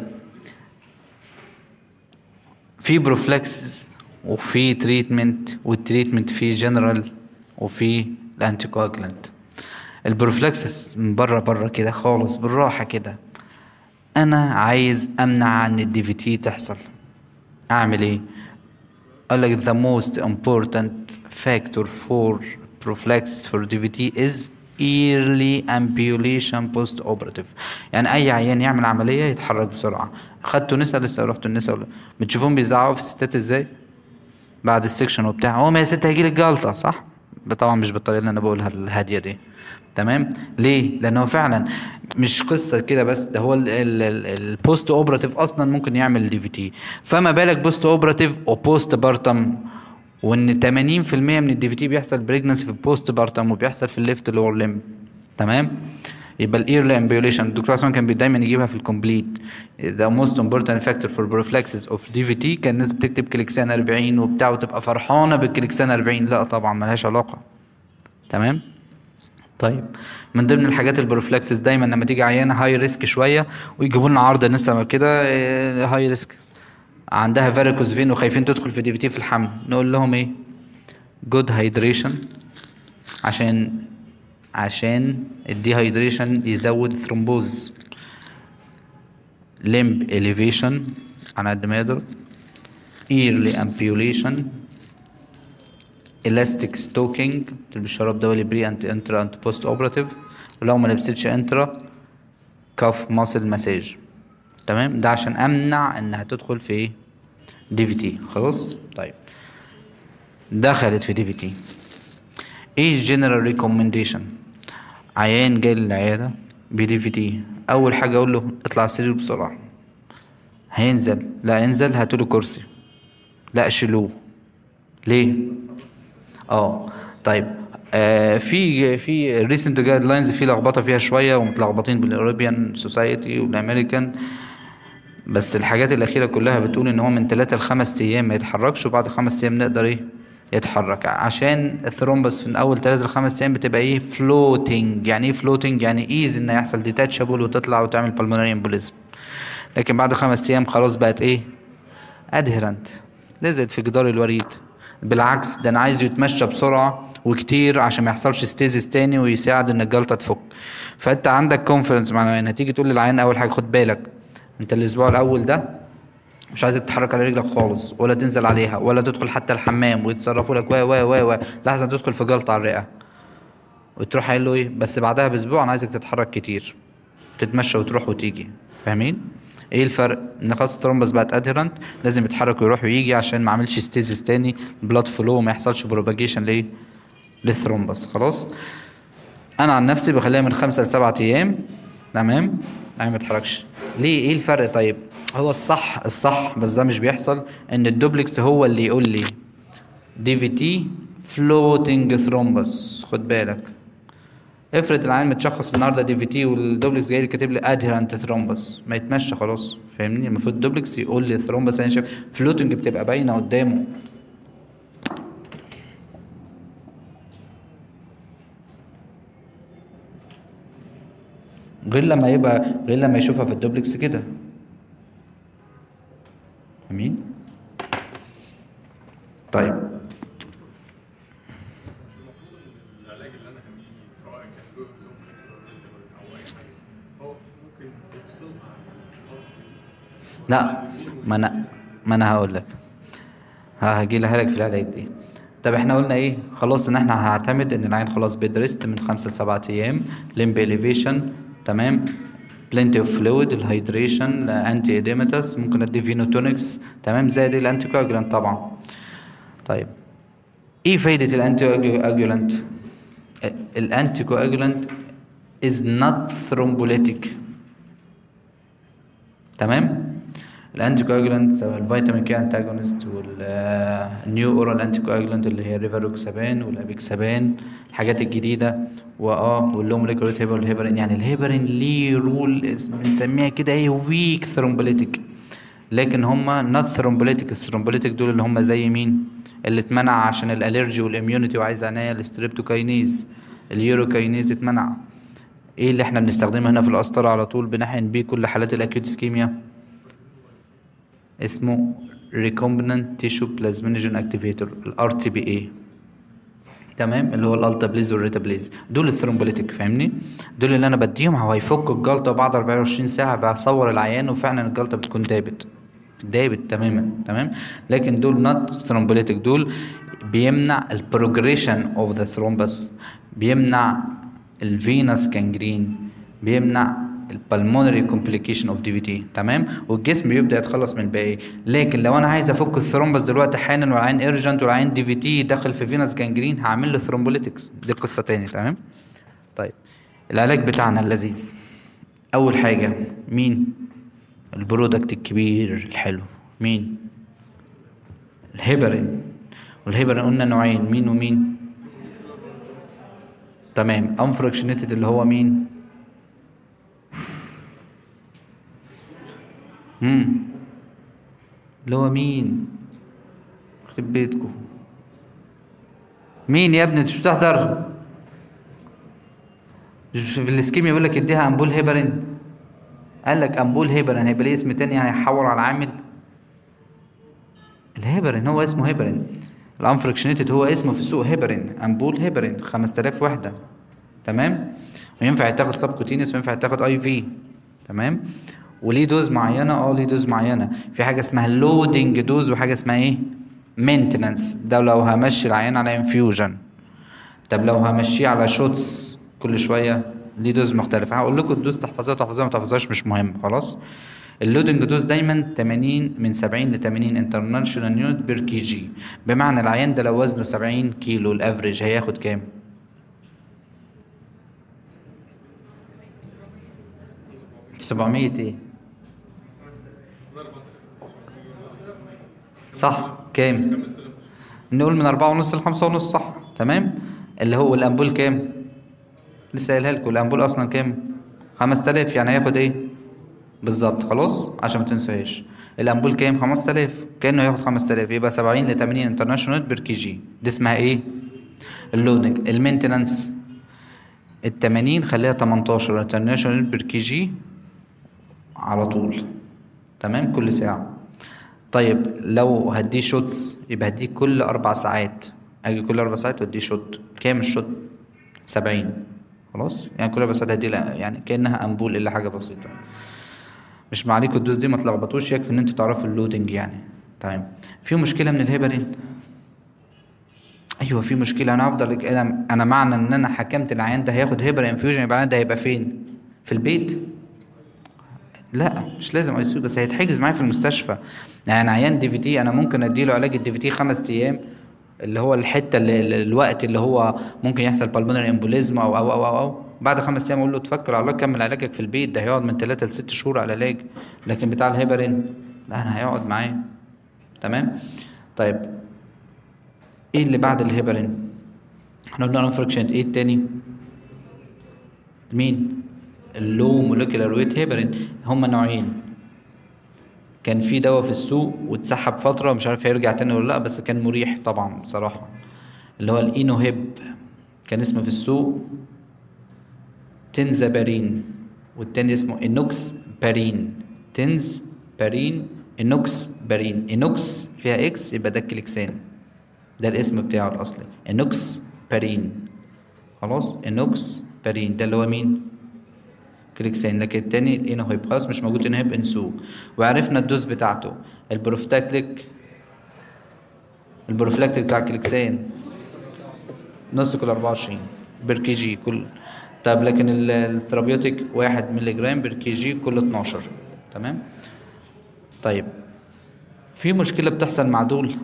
في بروفلاكسس وفي تريتمنت والتريتمنت في جنرال وفي الانتي كواجلانت البروفلاكسس من بره بره كده خالص بالراحه كده انا عايز امنع ان الدي في تي تحصل اعمل ايه قال لك the most important factor for prophylaxis for DVT is early ambulation post operative يعني اي عيان يعمل عمليه يتحرك بسرعه خدتوا نسا لسه رحتوا النسا ولا بتشوفوهم بيزعقوا في الستات ازاي بعد السكشن وبتاع هو ما يا ست هيجيلك جلطه صح طبعا مش بالطريقه اللي انا بقولها الهاديه دي تمام ليه لان هو فعلا مش قصه كده بس ده هو البوست اوبراتيف اصلا ممكن يعمل دي في تي فما بالك بوست اوبراتيف وبوست بارتم وان 80% من الدي في تي بيحصل بريجنسي في البوست بارتم وبيحصل في الليفت لور ليم تمام يبقى الايرلي امبيوليشن الدكتور عثمان كان دايما يجيبها في الكومبليت ذا موست امبورتنت فاكتور فور بروفلاكسس اوف دي في تي كان الناس بتكتب كليكسان 40 وبتاع وتبقى فرحانه بالكليكسان 40 لا طبعا ملهاش علاقه تمام طيب من ضمن الحاجات البروفلاكسس دايما لما تيجي عيانه هاي ريسك شويه ويجيبوا لنا عرض نسا كده هاي ريسك عندها فاريكوز فين وخايفين تدخل في دي في تي في الحمل نقول لهم ايه جود هايدريشن عشان عشان الديهايدريشن يزود ثرومبوز لمب elevation على قد ما يقدر early ampulation elastic stocking تلبس شراب دولي بري انت انترا انت بوست اوبراتيف ولو ما لبستش انترا كاف ماسل مساج تمام ده عشان امنع انها تدخل في ايه دي في تي خلاص طيب دخلت في دي في تي ايه الجنرال ريكومنديشن عيان جاي للعياده بدي في تي اول حاجه اقول له اطلع على السرير بسرعه هينزل لا انزل هاتوا له كرسي لا شيلوه ليه اه طيب آه في في ريسنت جايد لاينز في لخبطه فيها شويه ومتلخبطين بالاوروبيان سوسايتي والامريكان بس الحاجات الاخيره كلها بتقول ان هو من 3 ل 5 ايام ما يتحركش وبعد 5 ايام نقدر ايه يتحرك عشان الثرومبس من اول 3 ل 5 ايام بتبقى ايه فلوتنج يعني ايه فلوتنج يعني ايز ان يحصل ديتاتشابل وتطلع وتعمل بالمونري امبوليزم لكن بعد 5 ايام خلاص بقت ايه ادهرنت لزقت في جدار الوريد بالعكس ده انا عايزه يتمشى بسرعه وكتير عشان ما يحصلش ستيزيس تاني ويساعد ان الجلطه تفك فانت عندك كونفيدنس مع العيان هتيجي تقول للعيان اول حاجه خد بالك انت الاسبوع الاول ده مش عايزك تتحرك على رجلك خالص ولا تنزل عليها ولا تدخل حتى الحمام ويتصرفوا لك وا وا وا وا لحظه تدخل في جلطه على الرئه وتروح قايل له ايه بس بعدها باسبوع انا عايزك تتحرك كتير تتمشى وتروح وتيجي فاهمين ايه الفرق ان خلاص الترومبس بقت ادهرنت لازم يتحرك ويروح ويجي عشان ما اعملش ستيزيس تاني بلاد فلو وما يحصلش بروباجيشن لايه للثرومبس خلاص انا عن نفسي بخليها من خمسة لسبعة ايام تمام انا ما اتحركش ليه ايه الفرق طيب هو الصح الصح بس ده مش بيحصل ان الدوبلكس هو اللي يقول لي دي في تي فلوتنج ثرومبس خد بالك افرض العيان متشخص النهارده دي في تي والدوبلكس جاي لي كاتب لي ادهيرنت ثرومبس ما يتمشى خلاص فاهمني المفروض الدوبلكس يقول لي ثرومبس انا شايف فلوتنج بتبقى باينه قدامه غير لما يبقى غير لما يشوفها في الدوبلكس كده امين طيب العلاج اللي انا همشيه سواء كان له او اي حاجه هو ممكن يفصلها لا ما انا ما انا هقول لك هاجي لها لك في العلاج دي طب احنا قلنا ايه خلاص ان احنا هنعتمد ان العين خلاص بيد ريست من خمسة لسبعة ايام لمب اليفيشن تمام بلنتي اوف فلويد الهيدريشن انتي ايديماتس ممكن ادي فينوتونكس تمام زائد الانتي كواجولانت طبعا طيب ايه فايدة الانتي كواجولانت الانتي كواجولانت is not thrombolytic تمام الانتي كواجولانت سواء الفيتامين كي انتاجونست والنيو اورال انتي كواجولانت اللي هي الريفاروكسابان والابيكسابان الحاجات الجديده واه واللو موليكولار هيبر والهيبرين يعني الهيبرين ليه رول اسم- بنسميها كده ايه ويك ثرومبوليتيك لكن هما نوت ثرومبوليتيك الثرومبوليتيك دول اللي هما زي مين اللي اتمنع عشان الالرجي والاميونيتي وعايز عنايه الستريبتوكاينيز اليوروكاينيز اتمنع ايه اللي احنا بنستخدمه هنا في القسطره على طول بنحقن بيه كل حالات الاكيوت اسكيميا اسمه recombinant tissue plasminogen activator الار تي بي اي تمام اللي هو الالتا بليز والريتا بليز دول الثرومبوليتيك فاهمني دول اللي انا بديهم هو هيفك الجلطه بعد 24 ساعه بصور العيان وفعلا الجلطه بتكون دابت دابت تماما تمام لكن دول نوت ثرومبوليتيك دول بيمنع البروجريشن اوف ذا ثرومبس بيمنع الفينس كانجرين بيمنع البلمونري كومبليكيشن اوف دي في تي تمام والجسم بيبدا يتخلص من الباقي لكن لو انا عايز افك الثرومبس دلوقتي حالا والعين ايرجنت والعين دي في تي داخل في فينس جانجرين هعمل له ثرومبوليتكس دي قصه تاني تمام طيب العلاج بتاعنا اللذيذ اول حاجه مين البرودكت الكبير الحلو مين الهيبرين والهيبرين قلنا نوعين مين ومين تمام انفراكشنيتد اللي هو مين امم اللي هو مين يخرب بيتكم مين يا ابني انت مش بتحضر مش في الاسكيميا يقول لك اديها امبول هيبرين قال لك امبول هيبرين هيبقى ليه اسم تاني يعني هيحور على العامل الهيبرين هو اسمه هيبرين الانفركشنيتد هو اسمه في السوق هيبرين امبول هيبرين 5000 وحده تمام وينفع يتاخد سبكوتينيوس وينفع يتاخد اي في تمام وليه دوز معينه اه ليه دوز معينه في حاجه اسمها لودنج دوز وحاجه اسمها ايه مينتننس ده لو همشي العيان على انفيوجن طب لو همشيه على شوتس كل شويه ليه دوز مختلف هقول لكم الدوز تحفظوها تحفظوها ما تحفظوهاش مش مهم خلاص اللودنج دوز دايما 80 من 70 ل 80 انترناشونال يونت بير كي جي بمعنى العيان ده لو وزنه 70 كيلو الافريج هياخد كام؟ سبعمية ايه؟ صح كام؟ نقول من أربعة ونص لخمسة ونص صح تمام؟ اللي هو الأمبول كام؟ لسه قايلها لكم الأمبول أصلا كام؟ خمس تلاف يعني هياخد ايه؟ بالظبط خلاص عشان ما تنسوهاش الأمبول كام؟ خمس تلاف كأنه هياخد خمس تلاف يبقى سبعين لتمانين انترناشونال بير كي جي دي اسمها ايه؟ اللودنج المينتنانس التمانين خليها تمنتاشر انترناشونال بير كي جي على طول تمام كل ساعة طيب لو هديه شوتس يبقى هديه كل أربع ساعات أجي كل أربع ساعات وأديه شوت كام الشوت؟ سبعين خلاص يعني كل أربع ساعات هديه لا يعني كأنها أمبول إلا حاجة بسيطة مش معليكوا الدوز دي ما تلخبطوش يكفي إن أنتوا تعرفوا اللودنج يعني تمام في مشكلة من الهيبرين ايوه في مشكله انا هفضل انا انا معنى ان انا حكمت العيان ده هياخد هيبر انفيوجن يبقى العيان ده هيبقى فين في البيت لا مش لازم اي سي بس هيتحجز معايا في المستشفى يعني عيان دي في تي انا ممكن اديله علاج الدي في تي خمس ايام اللي هو الحته اللي اللي- الوقت اللي هو ممكن يحصل بالمونري امبوليزم او او او او, أو بعد خمس ايام اقول له توكل على الله كمل علاجك في البيت ده هيقعد من ثلاثة لست شهور على علاج لكن بتاع الهيبرين لا انا هيقعد معايا تمام طيب ايه اللي بعد الهيبرين احنا قلنا انفركشنت ايه التاني مين اللو مولكيولار ويت هيبرين هما نوعين كان في دواء في السوق واتسحب فتره مش عارف هيرجع تاني ولا لا بس كان مريح طبعا بصراحه اللي هو الاينوهيب كان اسمه في السوق تنزابارين والتاني اسمه انوكس بارين تنز بارين انوكس بارين انوكس فيها اكس يبقى ده الكليكسان ده الاسم بتاعه الاصلي انوكس بارين خلاص انوكس بارين ده اللي هو مين كليكسين لكن التاني الانوهيب خلاص مش موجود انوهيب انسوه وعرفنا الدوز بتاعته البروفلاكتيك البروفلاكتيك بتاع الكليكسين نص كل 24 بير كي جي كل طب لكن ال- الثرابيوتيك 1 مللي جرام بير كي جي كل 12 تمام طيب في مشكلة بتحصل مع دول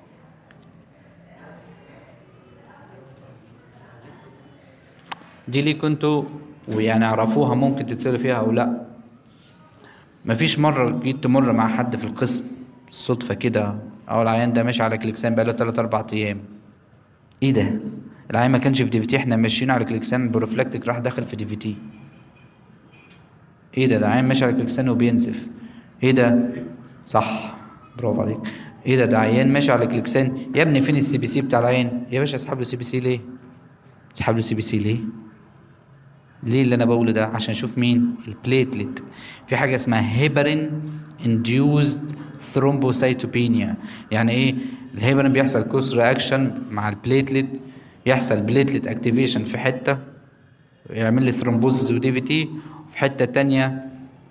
دي ليه كنتوا ويعني اعرفوها ممكن تتسألوا فيها او لا مفيش مرة جيت تمر مع حد في القسم صدفة كده او العيان ده ماشي على كليكسان بقاله 3 4 ايام ايه ده العيان ما كانش في دي في تي احنا ماشيين على كليكسان بروفلاكتيك راح داخل في دي في تي ايه ده ده عيان ماشي على كليكسان وبينزف ايه ده صح برافو عليك ايه ده ده عيان ماشي على كليكسان يا ابني فين السي بي سي بتاع العين يا باشا اسحب له سي بي سي ليه اسحب له سي بي سي ليه ليه اللي انا بقوله ده عشان اشوف مين البليتلت في حاجه اسمها هيبرين انديوزد ثرومبوسايتوبينيا يعني ايه الهيبرين بيحصل كوس رياكشن مع البليتلت يحصل بليتلت اكتيفيشن في حته يعمل لي ثرومبوزس ودي في تي في حته تانية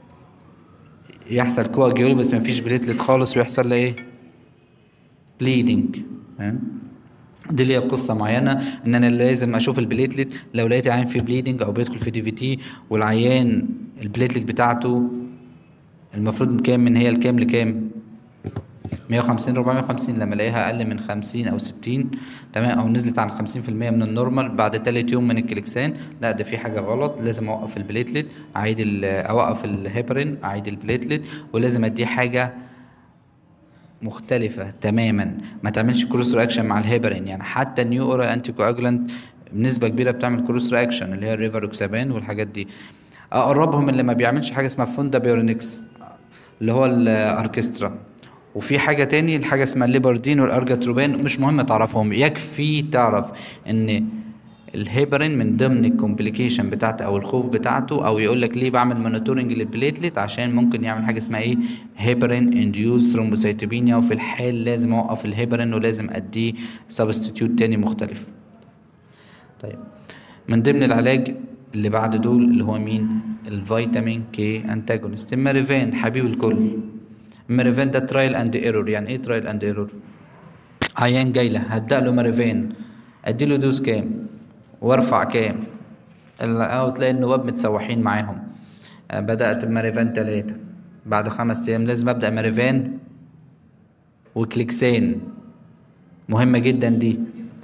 يحصل كواجيولي بس ما فيش بليتلت خالص ويحصل لي ايه بليدنج فاهم دي ليها قصة معينة ان انا لازم اشوف البليتلت لو لقيت عيان فيه بليدنج او بيدخل في دي في تي والعيان البليتلت بتاعته المفروض كام من هي الكام لكام 150 450 لما الاقيها اقل من 50 او 60 تمام او نزلت عن 50% من النورمال بعد تالت يوم من الكليكسان لا ده في حاجه غلط لازم اوقف البليتلت اعيد ال- اوقف الهيبرين اعيد البليتلت ولازم اديه حاجه مختلفة تماما ما تعملش كروس رياكشن مع الهيبرين يعني حتى النيو اورال انتي كواجولانت بنسبة كبيرة بتعمل كروس رياكشن اللي هي الريفاروكسابان والحاجات دي اقربهم من اللي ما بيعملش حاجة اسمها فوندا بيورينكس اللي هو الاركسترا وفي حاجة تاني الحاجة اسمها الليبردين والارجاتروبان مش مهم تعرفهم يكفي تعرف ان الهيبرين من ضمن الكومبليكيشن بتاعته او الخوف بتاعته او يقول لك ليه بعمل مونيتورنج للبليتلت عشان ممكن يعمل حاجه اسمها ايه هيبرين انديوز ثرومبوسيتوبينيا وفي الحال لازم اوقف الهيبرين ولازم اديه سبستيتيوت تاني مختلف طيب من ضمن العلاج اللي بعد دول اللي هو مين الفيتامين كي انتاجونست الماريفان حبيب الكل الماريفان ده ترايل اند ايرور يعني ايه ترايل اند ايرور عيان جاي له هبدا له ماريفان اديله دوز كام وارفع كام ال- او تلاقي النواب متسوحين معاهم آه، بدات بماريفان ثلاثة بعد خمس ايام لازم ابدا ماريفان وكليكسين مهمه جدا دي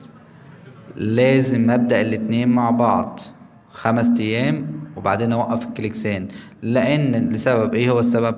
لازم ابدا الاتنين مع بعض خمس ايام وبعدين اوقف الكليكسان لان لسبب ايه هو السبب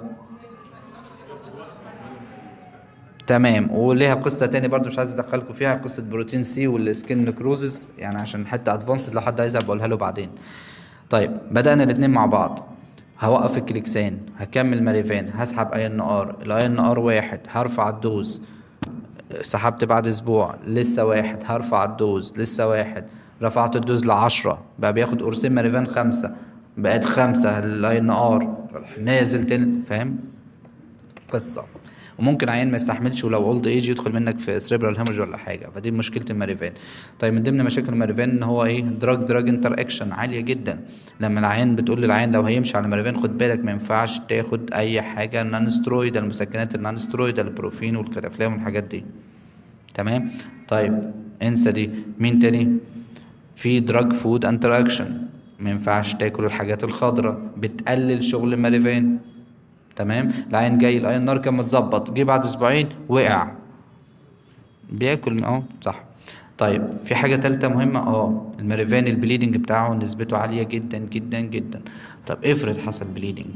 تمام وليها قصه تاني برضو مش عايز ادخلكم فيها قصه بروتين سي والسكين نكروزز يعني عشان حته ادفانسد لو حد عايزها بقولها له بعدين طيب بدانا الاتنين مع بعض هوقف الكليكسان هكمل ماريفان هسحب اي ان ار الاي ان ار واحد هرفع الدوز سحبت بعد اسبوع لسه واحد هرفع الدوز لسه واحد رفعت الدوز لعشرة بقى بياخد قرصين ماريفان خمسة بقت خمسة الاي ان ار نازل تاني فاهم قصة وممكن عيان ما يستحملش ولو اولد ايج يدخل منك في سريبرال هيموريج ولا حاجه فدي مشكله الماريفان طيب من ضمن مشاكل الماريفان ان هو ايه دراج دراج انتر اكشن عاليه جدا لما العيان بتقول للعيان لو هيمشي على ماريفان خد بالك ما ينفعش تاخد اي حاجه نان سترويد المسكنات النان سترويد البروفين والكتافلام والحاجات دي تمام طيب انسى دي مين تاني في دراج فود انتر اكشن ما ينفعش تاكل الحاجات الخضراء بتقلل شغل الماريفان تمام العين جاي العين النار كان متظبط جه بعد اسبوعين وقع بياكل اه صح طيب في حاجة تالتة مهمة اه الميريفان البليدنج بتاعه نسبته عالية جدا جدا جدا طب افرض حصل بليدنج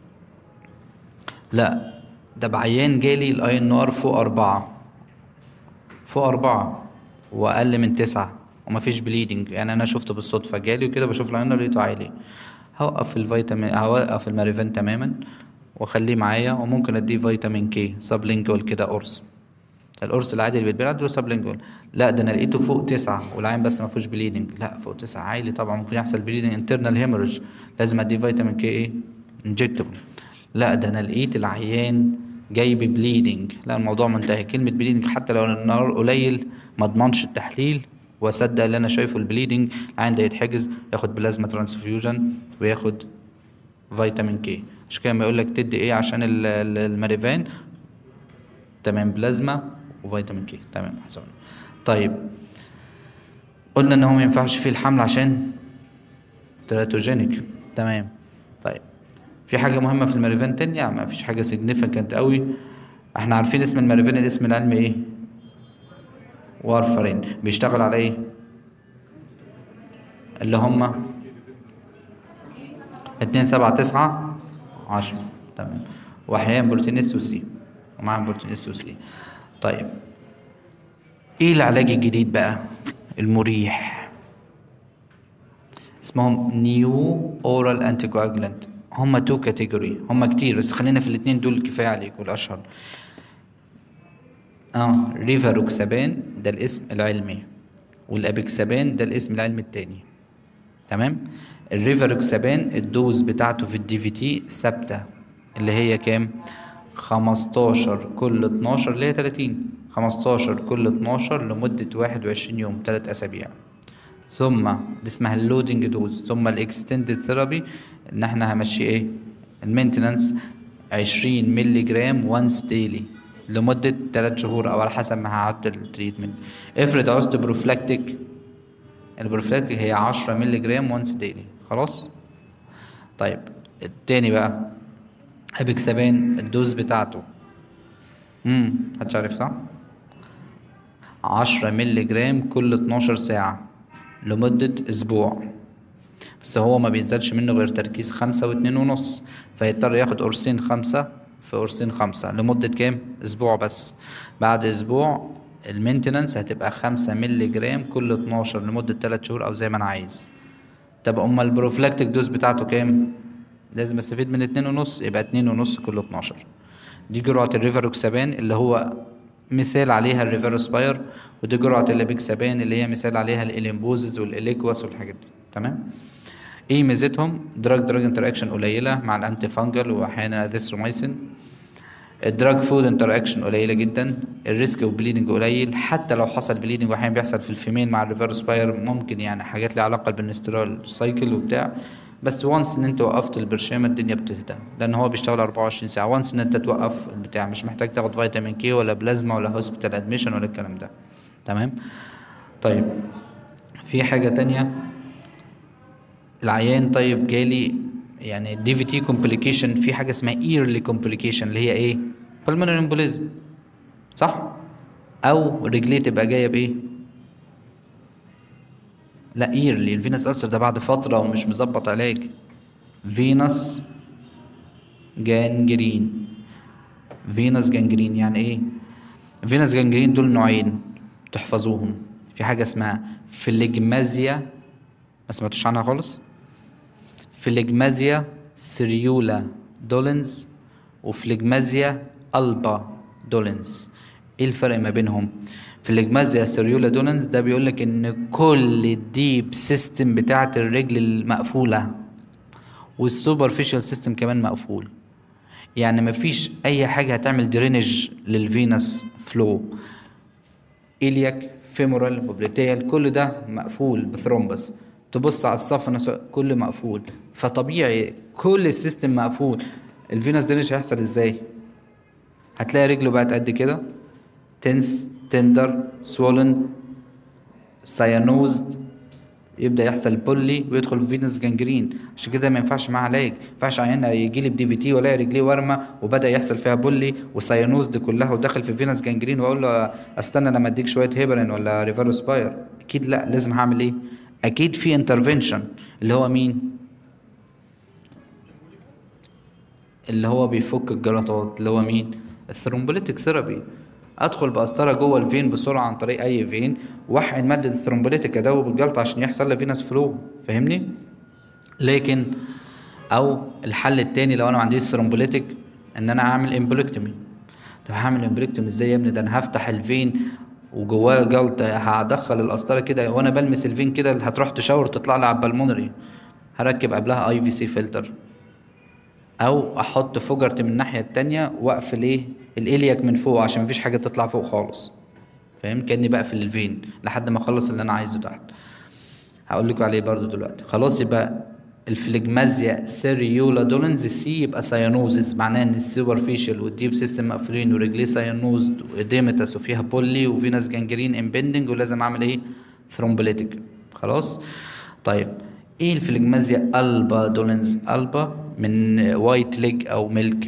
لا ده بعيان جالي الاي ان ار فوق أربعة فوق أربعة وأقل من تسعة ومفيش بليدنج يعني أنا شفته بالصدفة جالي وكده بشوف الاي ان ار لقيته عالي هوقف الفيتامين هوقف الماريفان تماما واخليه معايا وممكن اديه فيتامين كي سبلينجول كده قرص القرص العادي اللي بيتباع ده سبلينجول لا ده انا لقيته فوق تسعة والعين بس ما فيهوش بليدنج لا فوق تسعة عالي طبعا ممكن يحصل بليدنج انترنال هيموريج لازم اديه فيتامين كي ايه انجكتبل لا ده انا لقيت العيان جاي ببليدنج لا الموضوع منتهي كلمة بليدنج حتى لو النهار قليل ما اضمنش التحليل واصدق اللي انا شايفه البليدنج العين ده يتحجز ياخد بلازما ترانسفيوجن وياخد فيتامين كي عشان كده لما يقول لك تدي ايه عشان ال- ال- الماريفان تمام بلازما وفيتامين كي تمام حسنا طيب قلنا ان هو ما ينفعش فيه الحمل عشان تراتوجينيك تمام طيب في حاجه مهمه في الماريفان تانية ما فيش حاجه سيجنيفيكانت قوي احنا عارفين اسم الماريفان الاسم العلمي ايه وارفرين بيشتغل على ايه اللي هما اتنين سبعة تسعة عشرة تمام واحيانا بروتين اس وسي ومعاهم بروتين اس وسي طيب ايه العلاج الجديد بقى المريح اسمهم نيو اورال انتي كواجلانت هما تو كاتيجوري هما كتير بس خلينا في الاتنين دول كفايه عليكم الاشهر اه ريفاروكسابان ده الاسم العلمي والابيكسابان ده الاسم العلمي التاني تمام الريفاروكسابان الدوز بتاعته في الدي في تي ثابته اللي هي كام 15 كل 12 اللي هي 30 15 كل 12 لمدة 21 يوم 3 أسابيع ثم دي اسمها اللودنج دوز ثم الاكستندد ثيرابي ان احنا همشي ايه المينتنانس 20 مللي جرام وانس ديلي لمدة 3 شهور او على حسب ما هعدل التريتمنت افرض عوزت بروفلاكتيك البروفلاكتيك هي 10 مللي جرام وانس ديلي خلاص طيب التاني بقى ابيكسابان الدوز بتاعته امم محدش عارف صح 10 مللي جرام كل 12 ساعة لمدة أسبوع بس هو ما بينزلش منه غير تركيز خمسة واتنين ونص فيضطر ياخد قرصين خمسة في قرصين خمسة لمدة كام؟ أسبوع بس بعد أسبوع المينتنانس هتبقى خمسة مللي جرام كل 12 لمدة تلات شهور أو زي ما أنا عايز طب أما البروفلاكتيك دوز بتاعته كام؟ لازم استفيد من اتنين ونص يبقى اتنين ونص كل 12 دي جرعة الريفاروكسابان اللي هو مثال عليها الريفيروسباير ودي جرعة الابيكسابان اللي هي مثال عليها الاليمبوزز والاليكواس والحاجات دي تمام ايه ميزتهم دراج دراج انتراكشن قليله مع الانتي فانجل واحيانا اذيثرومايسين الدراج فود انتراكشن قليله جدا الريسك اوف بليدنج قليل حتى لو حصل بليدنج واحيانا بيحصل في الفيمين مع الريفيروسباير ممكن يعني حاجات ليها علاقه بالنسترال سايكل وبتاع بس وانس ان انت وقفت البرشامه الدنيا بتهدى لان هو بيشتغل 24 ساعه وانس ان انت توقف البتاع مش محتاج تاخد فيتامين كي ولا بلازما ولا هوسبيتال ادميشن ولا الكلام ده تمام طيب في حاجه تانية العيان طيب جالي يعني دي في تي كومبليكيشن في حاجه اسمها ايرلي كومبليكيشن اللي هي ايه بالمونري امبوليزم صح او رجليه تبقى جايه بايه لا ايرلي الفينس ألسر ده بعد فتره ومش مظبط علاج فينس جانجرين فينس جانجرين يعني ايه فينس جانجرين دول نوعين تحفظوهم في حاجه اسمها فليجمازيا ما سمعتوش عنها خالص فليجمازيا سريولا دولنز وفليجمازيا ألبا دولنز ايه الفرق ما بينهم فليجمازيا سريولا دولنز ده بيقول لك ان كل الديب سيستم بتاعت الرجل المقفوله والسوبرفيشال سيستم كمان مقفول يعني مفيش اي حاجه هتعمل درينج للفينس فلو إلياك فيمورال بوبليتيال كل ده مقفول بثرومبس تبص على الصف نفسه كله مقفول فطبيعي كل السيستم مقفول الفينس درينج هيحصل ازاي هتلاقي رجله بقت قد كده تنس تندر سوولن سيانوزد يبدا يحصل بولي ويدخل في فينس جانجرين عشان كده ما ينفعش معاه علاج ما ينفعش عيان يجي لي بدي في تي ولا رجليه ورمه وبدا يحصل فيها بولي وساينوز دي كلها وداخل في فينس جانجرين واقول له استنى لما اديك شويه هيبرين ولا ريفاروسباير اكيد لا لازم هعمل ايه اكيد في انترفنشن اللي هو مين اللي هو بيفك الجلطات اللي هو مين الثرومبوليتيك ثيرابي ادخل بقسطره جوه الفين بسرعه عن طريق اي فين واحقن ماده الثرومبوليتيك ادوب الجلطه عشان يحصل لي فينس فلو فاهمني لكن او الحل التاني لو انا ما عنديش ثرومبوليتيك ان انا اعمل امبوليكتومي طب هعمل امبوليكتومي ازاي يا ابني ده انا هفتح الفين وجواه جلطه هدخل القسطره كده وانا بلمس الفين كده هتروح تشاور تطلع لي على البلمونري هركب قبلها اي في سي فلتر او احط فوجرت من الناحيه التانية واقفل ايه الالياك من فوق عشان مفيش حاجه تطلع فوق خالص فاهم كاني بقفل الفين لحد ما اخلص اللي انا عايزه تحت هقول لكم عليه برضو دلوقتي خلاص يبقى الفليجمازيا سيريولا دولنز سي يبقى ساينوزز معناه ان السوبرفيشال والديب سيستم مقفولين ورجليه ساينوز واديمتس وفيها بولي وفينس جانجرين امبندنج ولازم اعمل ايه ثرومبوليتيك خلاص طيب ايه الفليجمازيا البا دولنز البا من وايت ليج او ميلك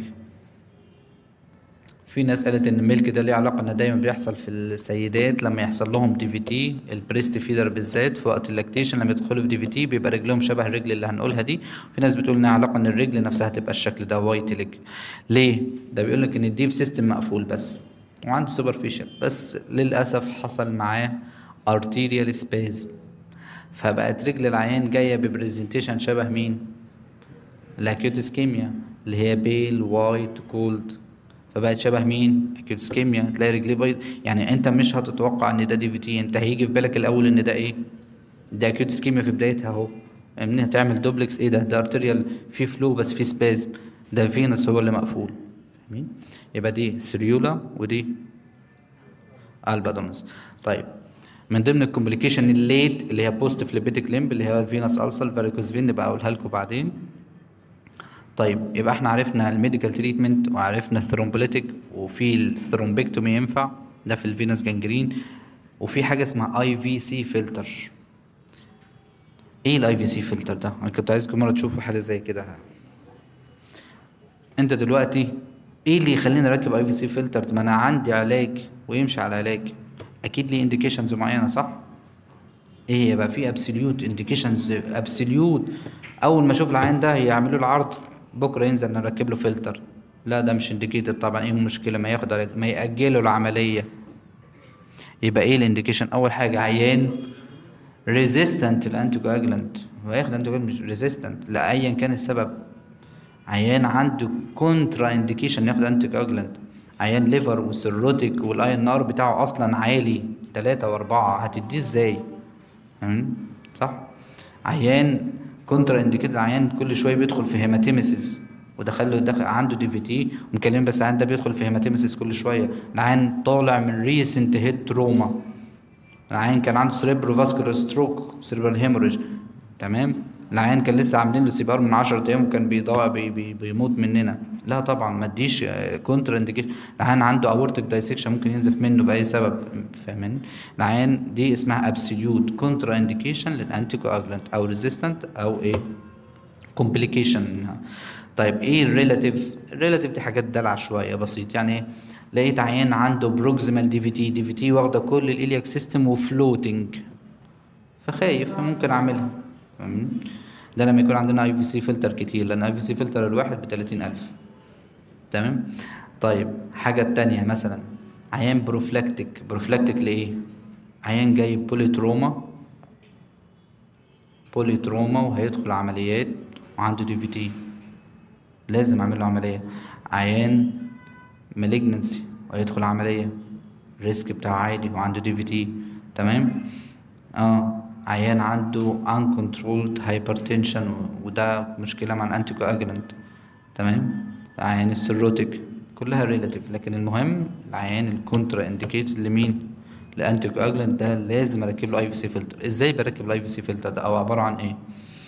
في ناس قالت ان الميلك ده ليه علاقه ان دايما بيحصل في السيدات لما يحصل لهم دي في تي البريست فيدر بالذات في وقت اللاكتيشن لما يدخلوا في دي في تي بيبقى رجلهم شبه الرجل اللي هنقولها دي في ناس بتقول انها علاقه ان الرجل نفسها تبقى الشكل ده وايت ليج ليه ده بيقول لك ان الديب سيستم مقفول بس وعنده سوبرفيشال بس للاسف حصل معاه ارتيريال سبيس فبقت رجل العيان جايه ببرزنتيشن شبه مين الاكيوت اسكيميا اللي هي بيل وايت كولد فبقت شبه مين اكيوت اسكيميا تلاقي رجليه بيض يعني انت مش هتتوقع ان ده دي في تي انت هيجي في بالك الاول ان ده ايه ده اكيوت اسكيميا في بدايتها اهو فاهمني هتعمل دوبلكس ايه ده ده ارتريال في فلو بس في سبازم ده فينس هو اللي مقفول فاهمين يبقى دي سيريولا ودي البادونس طيب من ضمن الكومبليكيشن الليت اللي هي بوست فليبيتيك ليمب اللي هي الفينس السل فاريكوز فين نبقى اقولها لكم بعدين طيب يبقى احنا عرفنا الميديكال تريتمنت وعرفنا الثرومبوليتيك وفي الثرومبكتومي ينفع ده في الفينس جانجرين وفي حاجه اسمها اي في سي فلتر ايه الاي في سي فلتر ده انا كنت عايزكم مره تشوفوا حاجه زي كده انت دلوقتي ايه اللي يخليني اركب اي في سي فلتر ما انا عندي علاج ويمشي على علاج اكيد ليه انديكيشنز معينه صح ايه يبقى في ابسوليوت انديكيشنز ابسوليوت اول ما اشوف العين ده يعملوا له عرض بكره ينزل نركب له فلتر لا ده مش انديكيتد طبعا ايه المشكله ما ياخد علاج ما ياجلوا العمليه يبقى ايه الانديكيشن اول حاجه عيان ريزيستنت الانتي كواجلانت هو ياخد انتي مش ريزيستنت لا ايا كان السبب عيان عنده كونترا انديكيشن ياخد انتي كواجلانت عيان ليفر وسيروتيك والاي ان ار بتاعه اصلا عالي ثلاثة واربعة هتديه ازاي فاهم؟ صح عيان كونترا انديكيتد عيان كل شويه بيدخل في هيماتيمسيس ودخل له دخل عنده دي في تي ومكلم بس العيان ده بيدخل في هيماتيمسيس كل شويه العيان طالع من ريسنت هيد تروما العيان كان عنده سريبرو فاسكولار ستروك سريبرال هيموريج تمام العيان كان لسه عاملين له سي بي ار من 10 ايام وكان بيضيع بي بي بيموت مننا لا طبعا ما تديش كونتر انديكيشن العيان عنده اورتيك دايسكشن ممكن ينزف منه باي سبب فاهمين العيان دي اسمها ابسوليوت كونتر انديكيشن للانتي كواجلانت او ريزيستنت او ايه كومبليكيشن منها طيب ايه الريلاتيف الريلاتيف دي حاجات دلع شويه بسيط يعني ايه لقيت عيان عنده بروكسيمال دي في تي دي في تي واخده كل الالياك سيستم وفلوتنج فخايف ممكن اعملها فاهمين ده لما يكون عندنا اي في سي فلتر كتير لان اي في سي فلتر الواحد ب 30000 تمام طيب حاجه التانية مثلا عيان بروفلاكتيك بروفلاكتيك لايه عيان جاي بولي تروما بولي تروما وهيدخل عمليات وعنده دي في تي لازم اعمل له عمليه عيان مالجنسي وهيدخل عمليه الريسك بتاعه عادي وعنده دي في تي تمام اه عيان عنده uncontrolled hypertension وده مشكلة مع الانتي كواجلانت تمام عيان السيروتيك كلها ريلاتيف لكن المهم العيان الكونترا انديكيتد لمين الانتي كواجلانت ده لازم اركب له اي في سي فلتر ازاي بركب الاي في سي فلتر ده او عبارة عن ايه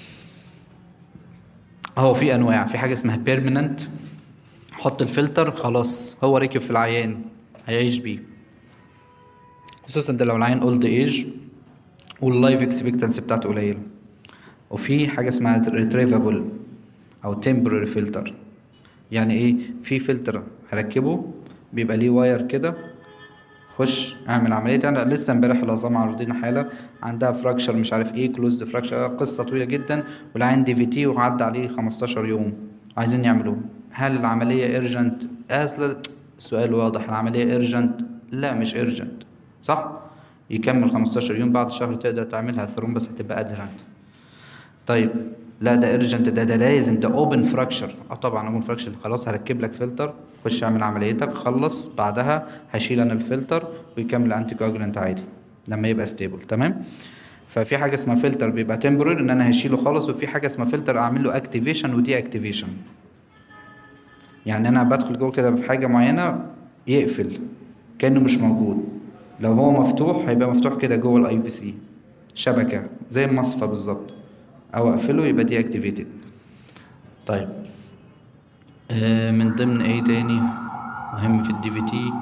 هو في انواع في حاجة اسمها بيرمننت حط الفلتر خلاص هو ركب في العيان هيعيش بيه خصوصا ده لو العيان اولد ايج واللايف اكسبكتنسي بتاعته قليله وفي حاجه اسمها ريتريفابل او تمبرري فلتر يعني ايه في فلتر هركبه بيبقى ليه واير كده خش اعمل عمليه انا لسه امبارح العظام عارضين حاله عندها فراكشر مش عارف ايه كلوزد فراكشر قصه طويله جدا والعين دي في تي وعدى عليه 15 يوم عايزين يعملوه هل العمليه ايرجنت اصل السؤال واضح العمليه ايرجنت لا مش ايرجنت صح يكمل 15 يوم بعد شهر تقدر تعملها الثروم بس هتبقى ادهرنت طيب لا ده ايرجنت ده ده لازم ده اوبن فراكشر اه طبعا اوبن فراكشر خلاص هركب لك فلتر خش اعمل عمليتك خلص بعدها هشيل انا الفلتر ويكمل انتي كواجولانت عادي لما يبقى ستيبل تمام ففي حاجه اسمها فلتر بيبقى تمبرر ان انا هشيله خالص وفي حاجه اسمها فلتر اعمل له اكتيفيشن ودي اكتيفيشن يعني انا بدخل جوه كده في حاجه معينه يقفل كانه مش موجود لو هو مفتوح هيبقى مفتوح كده جوه الاي في سي شبكه زي المصفى بالظبط او اقفله يبقى دي اكتيفيتد طيب آه من ضمن ايه تاني مهم في الدي في تي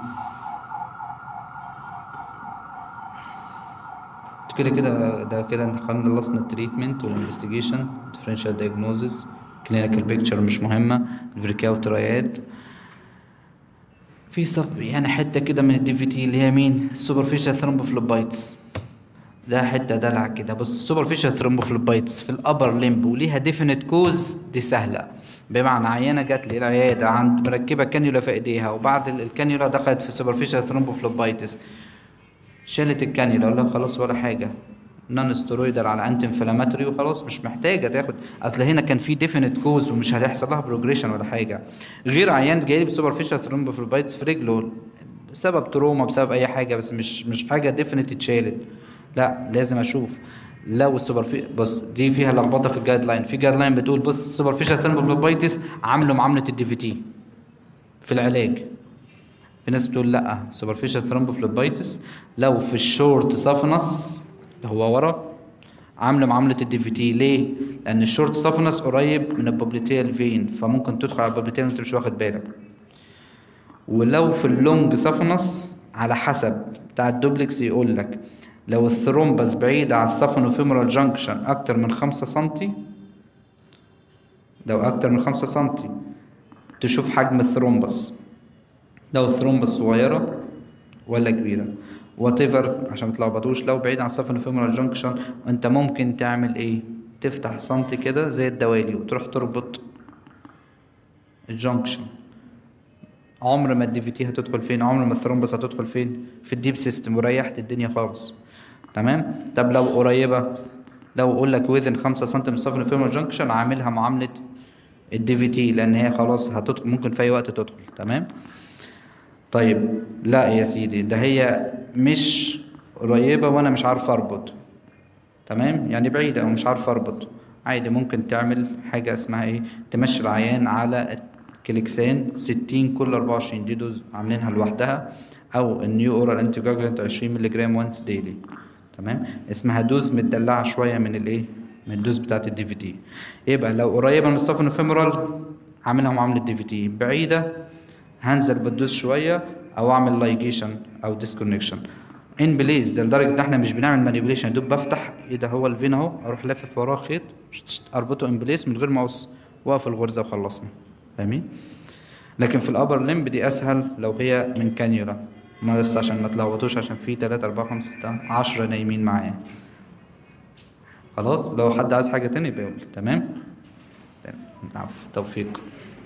كده كده ده كده انت خلصنا التريتمنت والانفستيجيشن ديفرنشال دايجنوزس كلينيكال بيكتشر مش مهمه الفريكاو ترايات في صب يعني حته كده من الدي في تي اللي هي مين السوبرفيشال ثرومبوفلوبايتس ده حته دلع كده بص السوبرفيشال ثرومبوفلوبايتس في الابر ليمب وليها ديفينيت كوز دي سهله بمعنى عيانه جات لي العياده عند مركبه كانيولا في ايديها وبعد ال- الكانيولا دخلت في سوبرفيشال ثرومبوفلوبايتس شالت الكانيولا اقول لها خلاص ولا حاجه نون ستيرويدال على انتي انفلاماتوري وخلاص مش محتاجه تاخد اصل هنا كان في ديفينيت كوز ومش هيحصل لها بروجريشن ولا حاجه غير عيان جاي لي بسوبرفيشال ثرومبوفلوبايتس في رجله بسبب تروما بسبب اي حاجه بس مش مش حاجه ديفينيت اتشالت لا لازم اشوف لو السوبرفي بص دي فيها لخبطه في الجايد لاين في جايد لاين بتقول بص السوبرفيشال ثرومبوفلوبايتس عامله معامله الدي في تي في العلاج في ناس بتقول لا سوبرفيشال ثرومبوفلوبايتس لو في الشورت سافنس اللي هو ورا عامله معامله الدي في تي ليه؟ لان الشورت سافنس قريب من البوبليتيال فين فممكن تدخل على البوبليتيال وانت مش واخد بالك ولو في اللونج سافنس على حسب بتاع الدوبلكس يقول لك لو الثرومبس بعيدة على السافنوفيمورال جانكشن أكتر من خمسة سنتي لو أكتر من خمسة سنتي تشوف حجم الثرومبس لو الثرومبس صغيرة ولا كبيرة وات ايفر عشان متلخبطوش لو بعيد عن السافنوفيمورال جانكشن انت ممكن تعمل ايه تفتح سنتي كده زي الدوالي وتروح تربط الجانكشن عمر ما الدي في تي هتدخل فين عمر ما الثرومبس هتدخل فين في الديب سيستم وريحت الدنيا خالص تمام طب لو قريبه لو اقول لك وذن 5 سم من السفن فيمر جانكشن عاملها معامله الدي في تي لان هي خلاص هتدخل ممكن في اي وقت تدخل تمام طيب لا يا سيدي ده هي مش قريبه وانا مش عارف اربط تمام يعني بعيده او مش عارف اربط عادي ممكن تعمل حاجه اسمها ايه تمشي العيان على كليكسان 60 كل 24 دي دوز عاملينها لوحدها او النيو اورال انتي جاجلنت 20 مللي جرام وانس ديلي تمام اسمها دوز متدلعه شويه من الايه من الدوز بتاعت الدي في تي يبقى لو قريبه من الصفن فيمورال عاملها معامله دي في تي بعيده هنزل بالدوز شويه او اعمل لايجيشن او ديسكونكشن ان بليز ده لدرجه ان احنا مش بنعمل مانيبيوليشن دوب بفتح ايه ده هو الفين اهو اروح لافف وراه خيط اربطه ان بليس من غير ما اقص واقف الغرزه وخلصنا فاهمين لكن في الابر لمب دي اسهل لو هي من كانيولا ما بس عشان ما تلخبطوش عشان في 3 4 5 6 10 نايمين معايا خلاص لو حد عايز حاجه تاني يبقى يقول تمام تمام عفو توفيق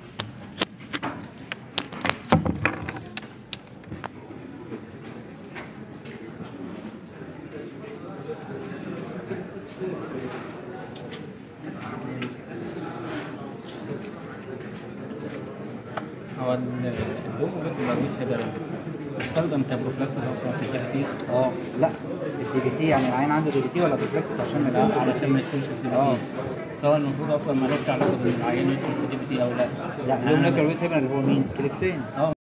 هو الدوب بيبقى مش هيبقى استخدم كبروفلاكس اصلا في كتير اه لا الدي في تي يعني العين عنده دي في تي ولا ريفلكس عشان لا علشان ما يدخلش في دي اه. سواء المفروض اصلا مالوش علاقه بالعيان يدخل في دي بي تي او لا لا لون ليكر ويت هيبر اللي هو مين كليكسين اه